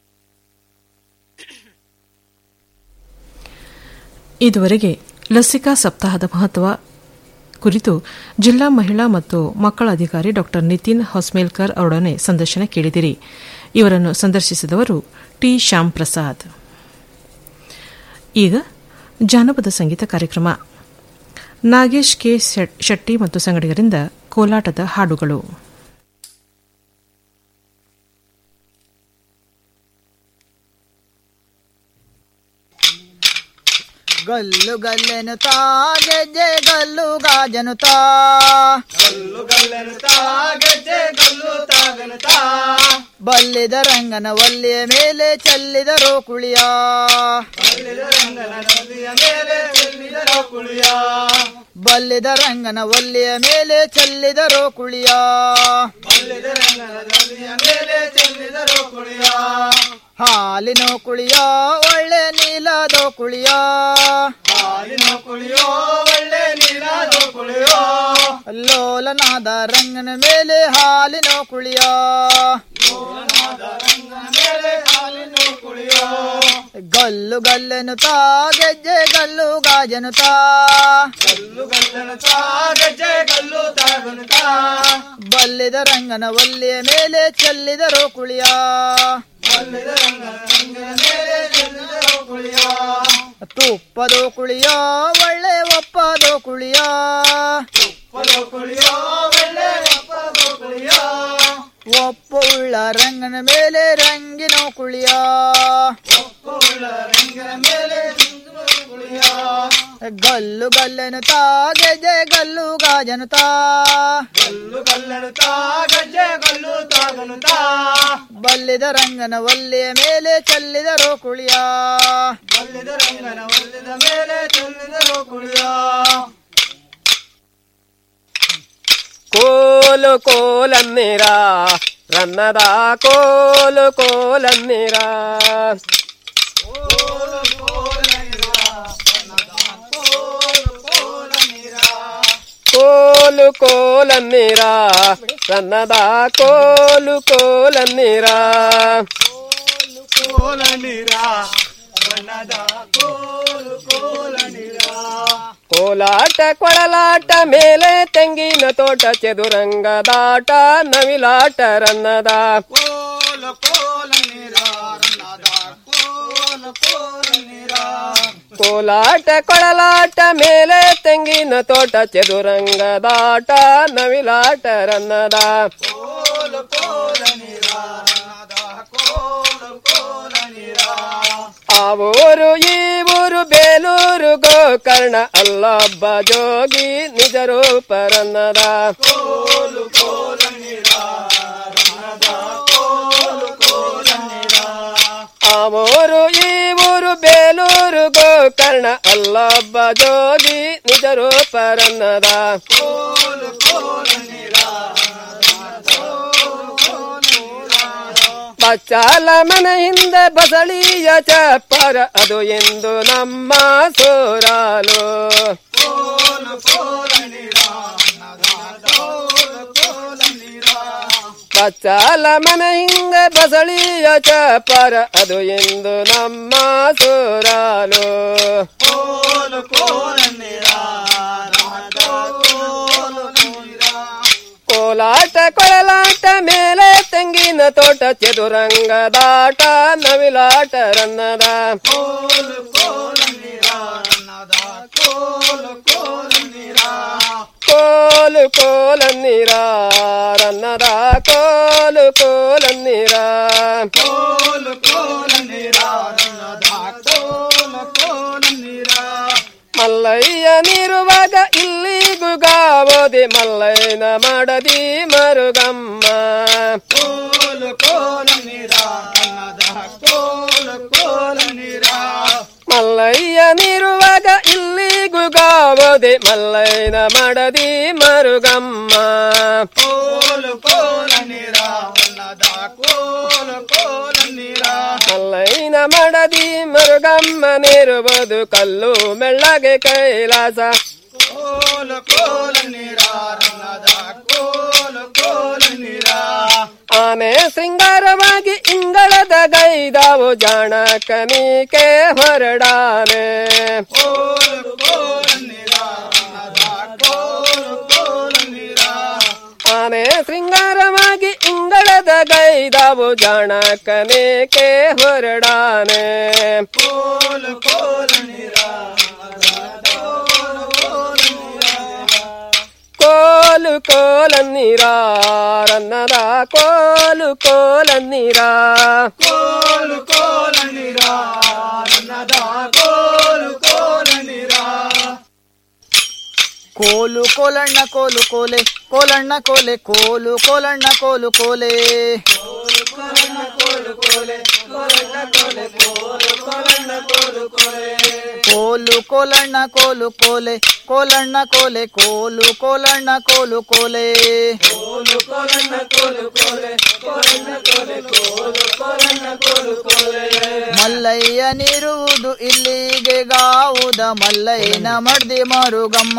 ಇದುವರೆಗೆ ಲಸಿಕಾ ಸಪ್ತಾಹದ ಮಹತ್ವ ಕುರಿತು ಜಿಲ್ಲಾ ಮಹಿಳಾ ಮತ್ತು ಮಕ್ಕಳ ಅಧಿಕಾರಿ ಡಾ ನಿತಿನ್ ಹೊಸ್ಮೇಲ್ಕರ್ ಅವರೊಡನೆ ಸಂದರ್ಶನ ಕೇಳಿದಿರಿ ಇವರನ್ನು ಸಂದರ್ಶಿಸಿದವರು ಟಿ ಶ್ಯಾಮ್ ಪ್ರಸಾದ್ ಈಗ ಜಾನಪದ ಸಂಗೀತ ಕಾರ್ಯಕ್ರಮ ನಾಗೇಶ್ ಕೆ ಶೆಟ್ಟಿ ಮತ್ತು ಸಂಗಡಿಗರಿಂದ ಕೋಲಾಟದ ಹಾಡುಗಳು ಗಲ್ಲು ಗಲ್ಲೆನುತಾ ಗೆಜ್ಜೆ ಗಲ್ಲು ಗಾಜನುತಾ ಗಲ್ಲು ಗಲ್ಲೆನುತಾ ಗೆಜ್ಜೆ ಗಲ್ಲು ತಾಗನುತಾ ಬಲ್ಲಿದ ರಂಗನ ಒಲ್ಲಿಯ ಮೇಲೆ ಚೆಲ್ಲಿದರೋ ಕುಳಿಯ ಬಲ್ಲಿದ ರಂಗನ ಒಲ್ಲಿಯ ಮೇಲೆ ಚೆಲ್ಲಿದರೋ ಕುಳಿಯ ಬಲ್ಲಿದ ರಂಗನ ಒಲ್ಲಿಯ ಮೇಲೆ ಚೆಲ್ಲಿದರೋ ಕುಳಿಯ ಬಲ್ಲಿದ ರಂಗನ ಒಲ್ಲಿಯ ಮೇಲೆ ಚೆಲ್ಲಿದರೋ ಕುಳಿಯ ಹಾಲಿನ ಕುಳಿಯ ಒಳ್ಳೆ ನೀಲದೋ ಕುಳಿಯ ಹಾಲಿನ ಕುಳಿಯೋ ಒಳ್ಳೆ ನೀಲದೋ ಕುಳಿಯೋ ಲೋಲನಾದ ರಂಗನ ಮೇಲೆ ಹಾಲಿನ ಕುಳಿಯ ಲೋಲನಾದ ರಂಗನ ಮೇಲೆ ಹಾಲಿನ ಕುಳಿಯ ಗಲ್ಲು ಗಲ್ಲೆನುತಾ ಗೆಜ್ಜೆ ಗಲ್ಲು ಗಾಜನುತಾ ಗಲ್ಲು ಗಲ್ಲೆನುತಾ ಗೆಜ್ಜೆ ಗಲ್ಲು ತಾಗನುತಾ ಬಲ್ಲಿದ ರಂಗನ ಒಲ್ಲಿಯ ಮೇಲೆ ಚೆಲ್ಲಿದರೋ ಕುಳಿಯ ತುಪ್ಪದೋ ಕುಳಿಯ ಒಳ್ಳೆ ಒಪ್ಪದೋ ಕುಳಿಯ ತುಪ್ಪದೋ ಕುಳಿಯ ಒಳ್ಳೆ ಒಪ್ಪದೋ ಕುಳಿಯ ಒಪ್ಪ ಉಳ್ಳ ರಂಗನ ಮೇಲೆ ರಂಗಿನ ಕುಳಿಯ ಒಪ್ಪ ಉಳ್ಳ ರಂಗನ ಮೇಲೆ ಕುಳಿಯ ಗಲ್ಲು ಗಲ್ಲೆನು ತಾ ಗೆಜ್ಜೆ ಗಲ್ಲು ಗಾಜನು ತಾ ಗಲ್ಲು ಗಲ್ಲೆನು ತಾ ಗೆಜ್ಜೆ ಗಲ್ಲು ತಾಗನು ತಾ ಬಲ್ಲಿದ ರಂಗನ ಒಲ್ಲಿಯ ಮೇಲೆ ಚೆಲ್ಲಿದರೋ ಕುಳಿಯ ಬಲ್ಲಿದ ರಂಗನ ಒಲ್ಲಿದ ಮೇಲೆ ಚೆಲ್ಲಿದರೋ ಕುಳಿಯ ಕೋಲು ಕೋಲನ್ನಿರ ರನ್ನದ ಕೋಲು ಕೋಲನ್ನಿರ ಕೋಲು ಕೋಲನ್ನಿರ ರನ್ನದ ಕೋಲು ಕೋಲನ್ನಿರ ಕೋಲಾಟ ಕೊಳಲಾಟ ಮೇಲೆ ತೆಂಗಿನ ತೋಟ ಚದುರಂಗದಾಟ ನವಿಲಾಟ ರನ್ನದ ಕೋಲಾಟ ಕೊಳಲಾಟ ಮೇಲೆ ತೆಂಗಿನ ತೋಟ ಚದುರಂಗದಾಟ ನವಿಲಾಟ ರನ್ನದ ಆ ಊರು ಈ ಊರು ಬೇಲೂರು ಗೋಕರ್ಣ ಅಲ್ಲೊಬ್ಬ ಜೋಗಿ ನಿಜ ರೂಪ ರನ್ನದ ಆ ಊರು ಈ ಊರು ಬೇಲೂರು ಗೋಕರ್ಣ ಅಲ್ಲೊಬ್ಬ ಜೋಗಿ ನಿಜ ರೂಪ ರನ್ನದ ಬಚ್ಚಾಲ ಮನ ಹಿಂದೆ ಬಸಳಿಯ ಚಪ್ಪರ ಅದು ಎಂದು ನಮ್ಮ ಸೋರಾಲು ಬಚ್ಚಾಲ ಮನ ಹಿಂದೆ ಬಸಳಿಯ ಚಪ್ಪರ ಅದು ಎಂದು ನಮ್ಮ ಸೋರಾಲು ಕೋಲಾಟ ಕೊಳಲಾಟ ಮೇಲೆ ತೆಂಗಿನ ತೋಟ ಚದುರಂಗದಾಟ ನವಿಲಾಟ ರನ್ನದ ಕೋಲು ಕೋಲನ್ನೀರ ರನ್ನದ ಕೋಲು ಕೋಲನ್ನೀರ ಮಲ್ಲಯ್ಯ ನೀರುವಾಗ ಇಲ್ಲಿಗೂ ಗಾವೋದೆ ಮಲ್ಲಯ್ಯನ ಮಾಡದಿ ಮರುಗಮ್ಮ ಮಲ್ಲಯ್ಯ ನೀರುವಾಗ ಇಲ್ಲಿಗೂ ಗಾವೋದೆ ಮಲ್ಲಯ್ಯನ ಮಾಡದಿ ಮರುಗಮ್ಮ ಮಲ್ಲಯ್ಯನ ಮಾಡದಿ ಮರುಗಮ್ಮ ನೀರುವುದು ಕಲ್ಲು ಮೆಳ್ಳಗೆ ಕೈಲಾಸ ಆನೆ ಶೃಂಗಾರವಾಗಿ ಇಂಗಳದ ಗೈದಾವು ಜಾಣಕನಿಕೆ ಹೊರಡಾನೆ ಆನೆ ಶೃಂಗಾರವಾಗಿ ಇಂಗಳದ ಗೈದಾವು ಜಾಣಕನಿಕೆ ಹೊರಡಾನೆ ಕೋಲು ಕೋಲನ್ನೀರ ರನ್ನದ ಕೋಲು ಕೋಲನ್ನೀರ ಕೋಲು ಕೋಲನ್ನೀರ ರನ್ನದ ಕೋಲು ಕೋಲನ್ನೀರ ಕೋಲು ಕೋಲಣ್ಣ ಕೋಲು ಕೋಲೆ ಕೋಲಣ್ಣ ಕೋಲೆ ಕೋಲು ಕೋಲಣ್ಣ ಕೋಲು ಕೋಲೆ ಕೋಲು ಕೋಲಣ್ಣ ಕೋಲು ಕೋಲೆ ಕೋಲಣ್ಣ ಕೋಲೆ ಕೋಲು ಕೋಲಣ್ಣ ಕೋಲು ಕೋಲೆ ಮಲ್ಲಯ್ಯ ನೀರುವುದು ಇಲ್ಲಿಗೆ ಗಾವುದ ಮಲ್ಲಯ್ಯನ ಮಡ್ದಿ ಮರುಗಮ್ಮ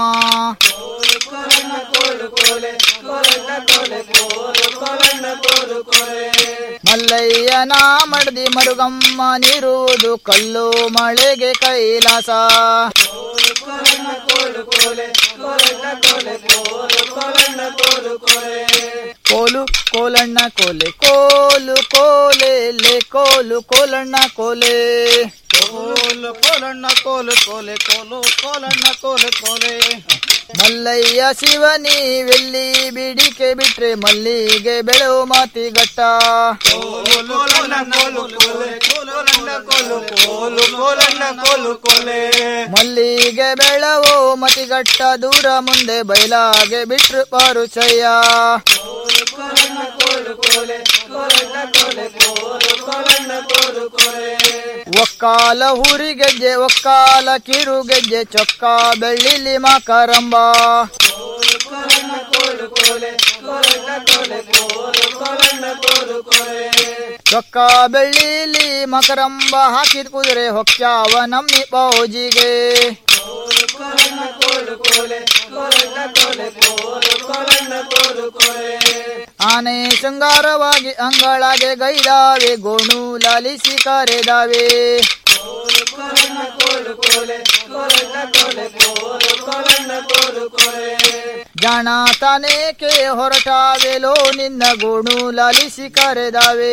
ಮಲ್ಲಯ್ಯನ ಮಡ್ದಿ ಮರುಗಮ್ಮ ನೀರುವುದು ಕಲ್ಲು ಮಳೆಗೆ ಕೈಲಾಸ ಕೋಲು ಕೋಲಣ್ಣ ಕೋಲೆ ಕೋಲು ಕೋಲೆ ಲೆ ಕೋಲು ಕೋಲಣ್ಣ ಕೋಲೆ ಕೋಲು ಕೋಲಣ್ಣ ಕೋಲು ಕೋಲೆ ಕೋಲು ಕೋಲಣ್ಣ ಕೋಲು ಕೋಲೆ ಮಲ್ಲಯ್ಯ ಶಿವನಿ ಬೆಳ್ಳಿ ಬಿಡಿಕೆ ಬಿಟ್ರೆ ಮಲ್ಲಿಗೆ ಬೆಳೆವು ಮಾತಿಗಟ್ಟ ಮಲ್ಲಿಗೆ ಬೆಳವು ಮತಿಗಟ್ಟ ದೂರ ಮುಂದೆ ಬಯಲಾಗೆ ಬಿಟ್ರು ಪಾರುಚಯ್ಯ ಒಕ್ಕಾಲ ಹುರಿ ಗೆಜ್ಜೆ ಒಕ್ಕಾಲ ಕಿರು ಗೆಜ್ಜೆ ಚೊಕ್ಕ ಬೆಳ್ಳಿಲಿ ಮಕರಂಬ ರೊಕ್ಕ ಬೆಳ್ಳಿಲಿ ಮಕರಂಬ ಹಾಕಿದ ಕುದುರೆ ಹೊಕ್ಕ್ಯಾವ ನಮ್ಮಿ ಬೌಜಿಗೆ ಆನೆ ಶೃಂಗಾರವಾಗಿ ಅಂಗಳಾಗೆ ಗೈದಾವೆ ಗೋಣು ಲಾಲಿಸಿ ಕರೆದಾವೆ ಜಾಣ ತಾನೇಕೆ ಹೊರಟಾವೆಲೋ ನಿನ್ನ ಗೋಣು ಲಾಲಿಸಿ ಕರೆದಾವೆ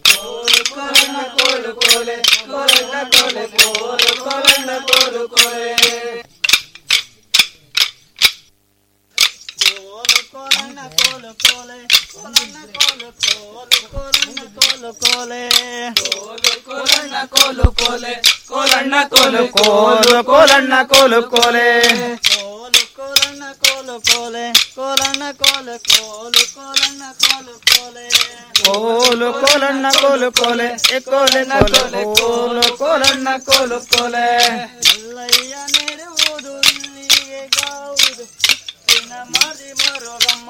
ಕೋಲು ಕೋಲೆ ಕೋಲಣ್ಣ ಕೋಲು ಕೋಲು ಕೋಲಣ್ಣ ಕೋಲು ಕೋಲೆ ಕೋಲಣ್ಣ ಕೋಲು ಕೋಲೆ ಕೋಲಣ್ಣ ಕೋಲು ಕೋಲು ಕೋಲಣ್ಣ ಕೋಲು ಕೋಲೆ ಕೋಲು ಕೋಲಣ್ಣ ಕೋಲು ಕೋಲೆ ಎ ಕೋಲೆ ಕೋಲೆ ಕೋಲು ಕೋಲಣ್ಣ ಕೋಲು ಕೋಲೆ ಮಲ್ಲಯ್ಯ ನೆಡುವುದು ಇಲ್ಲಿಗೆ ಗಾವುದು ದಿನ ಮಾರಿ ಬರೋದಮ್ಮ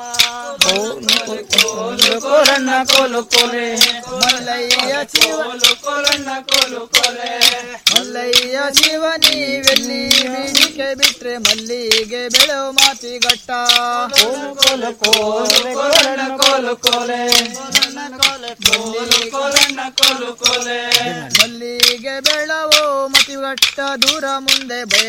ಕೋಲು ಕೋಲಣ್ಣ ಕೋಲು ಕೋಲೆ ಮಲ್ಲಯ್ಯ ಶಿವ ಕೋಲಣ್ಣ ಕೋಲು ಕೋಲೆ ಮಲ್ಲಯ್ಯ ಶಿವ ನೀವೆಲ್ಲಿ ಬೀಡಿಕೆ ಬಿಟ್ರೆ ಮಲ್ಲಿಗೆ ಬೆಳೆವು ಮಾತಿಗಟ್ಟ ಕೋಲು ಕೋಲೆ ಕೋಲಣ್ಣ ಕೋಲು ಕೋಲೆ ಕೋಲಣ್ಣ ಕೋಲು ಕೋಲೆ ಮಲ್ಲಿಗೆ ಬೆಳವೋ ಮತಿಗಟ್ಟ ದೂರ ಮುಂದೆ ಬಯ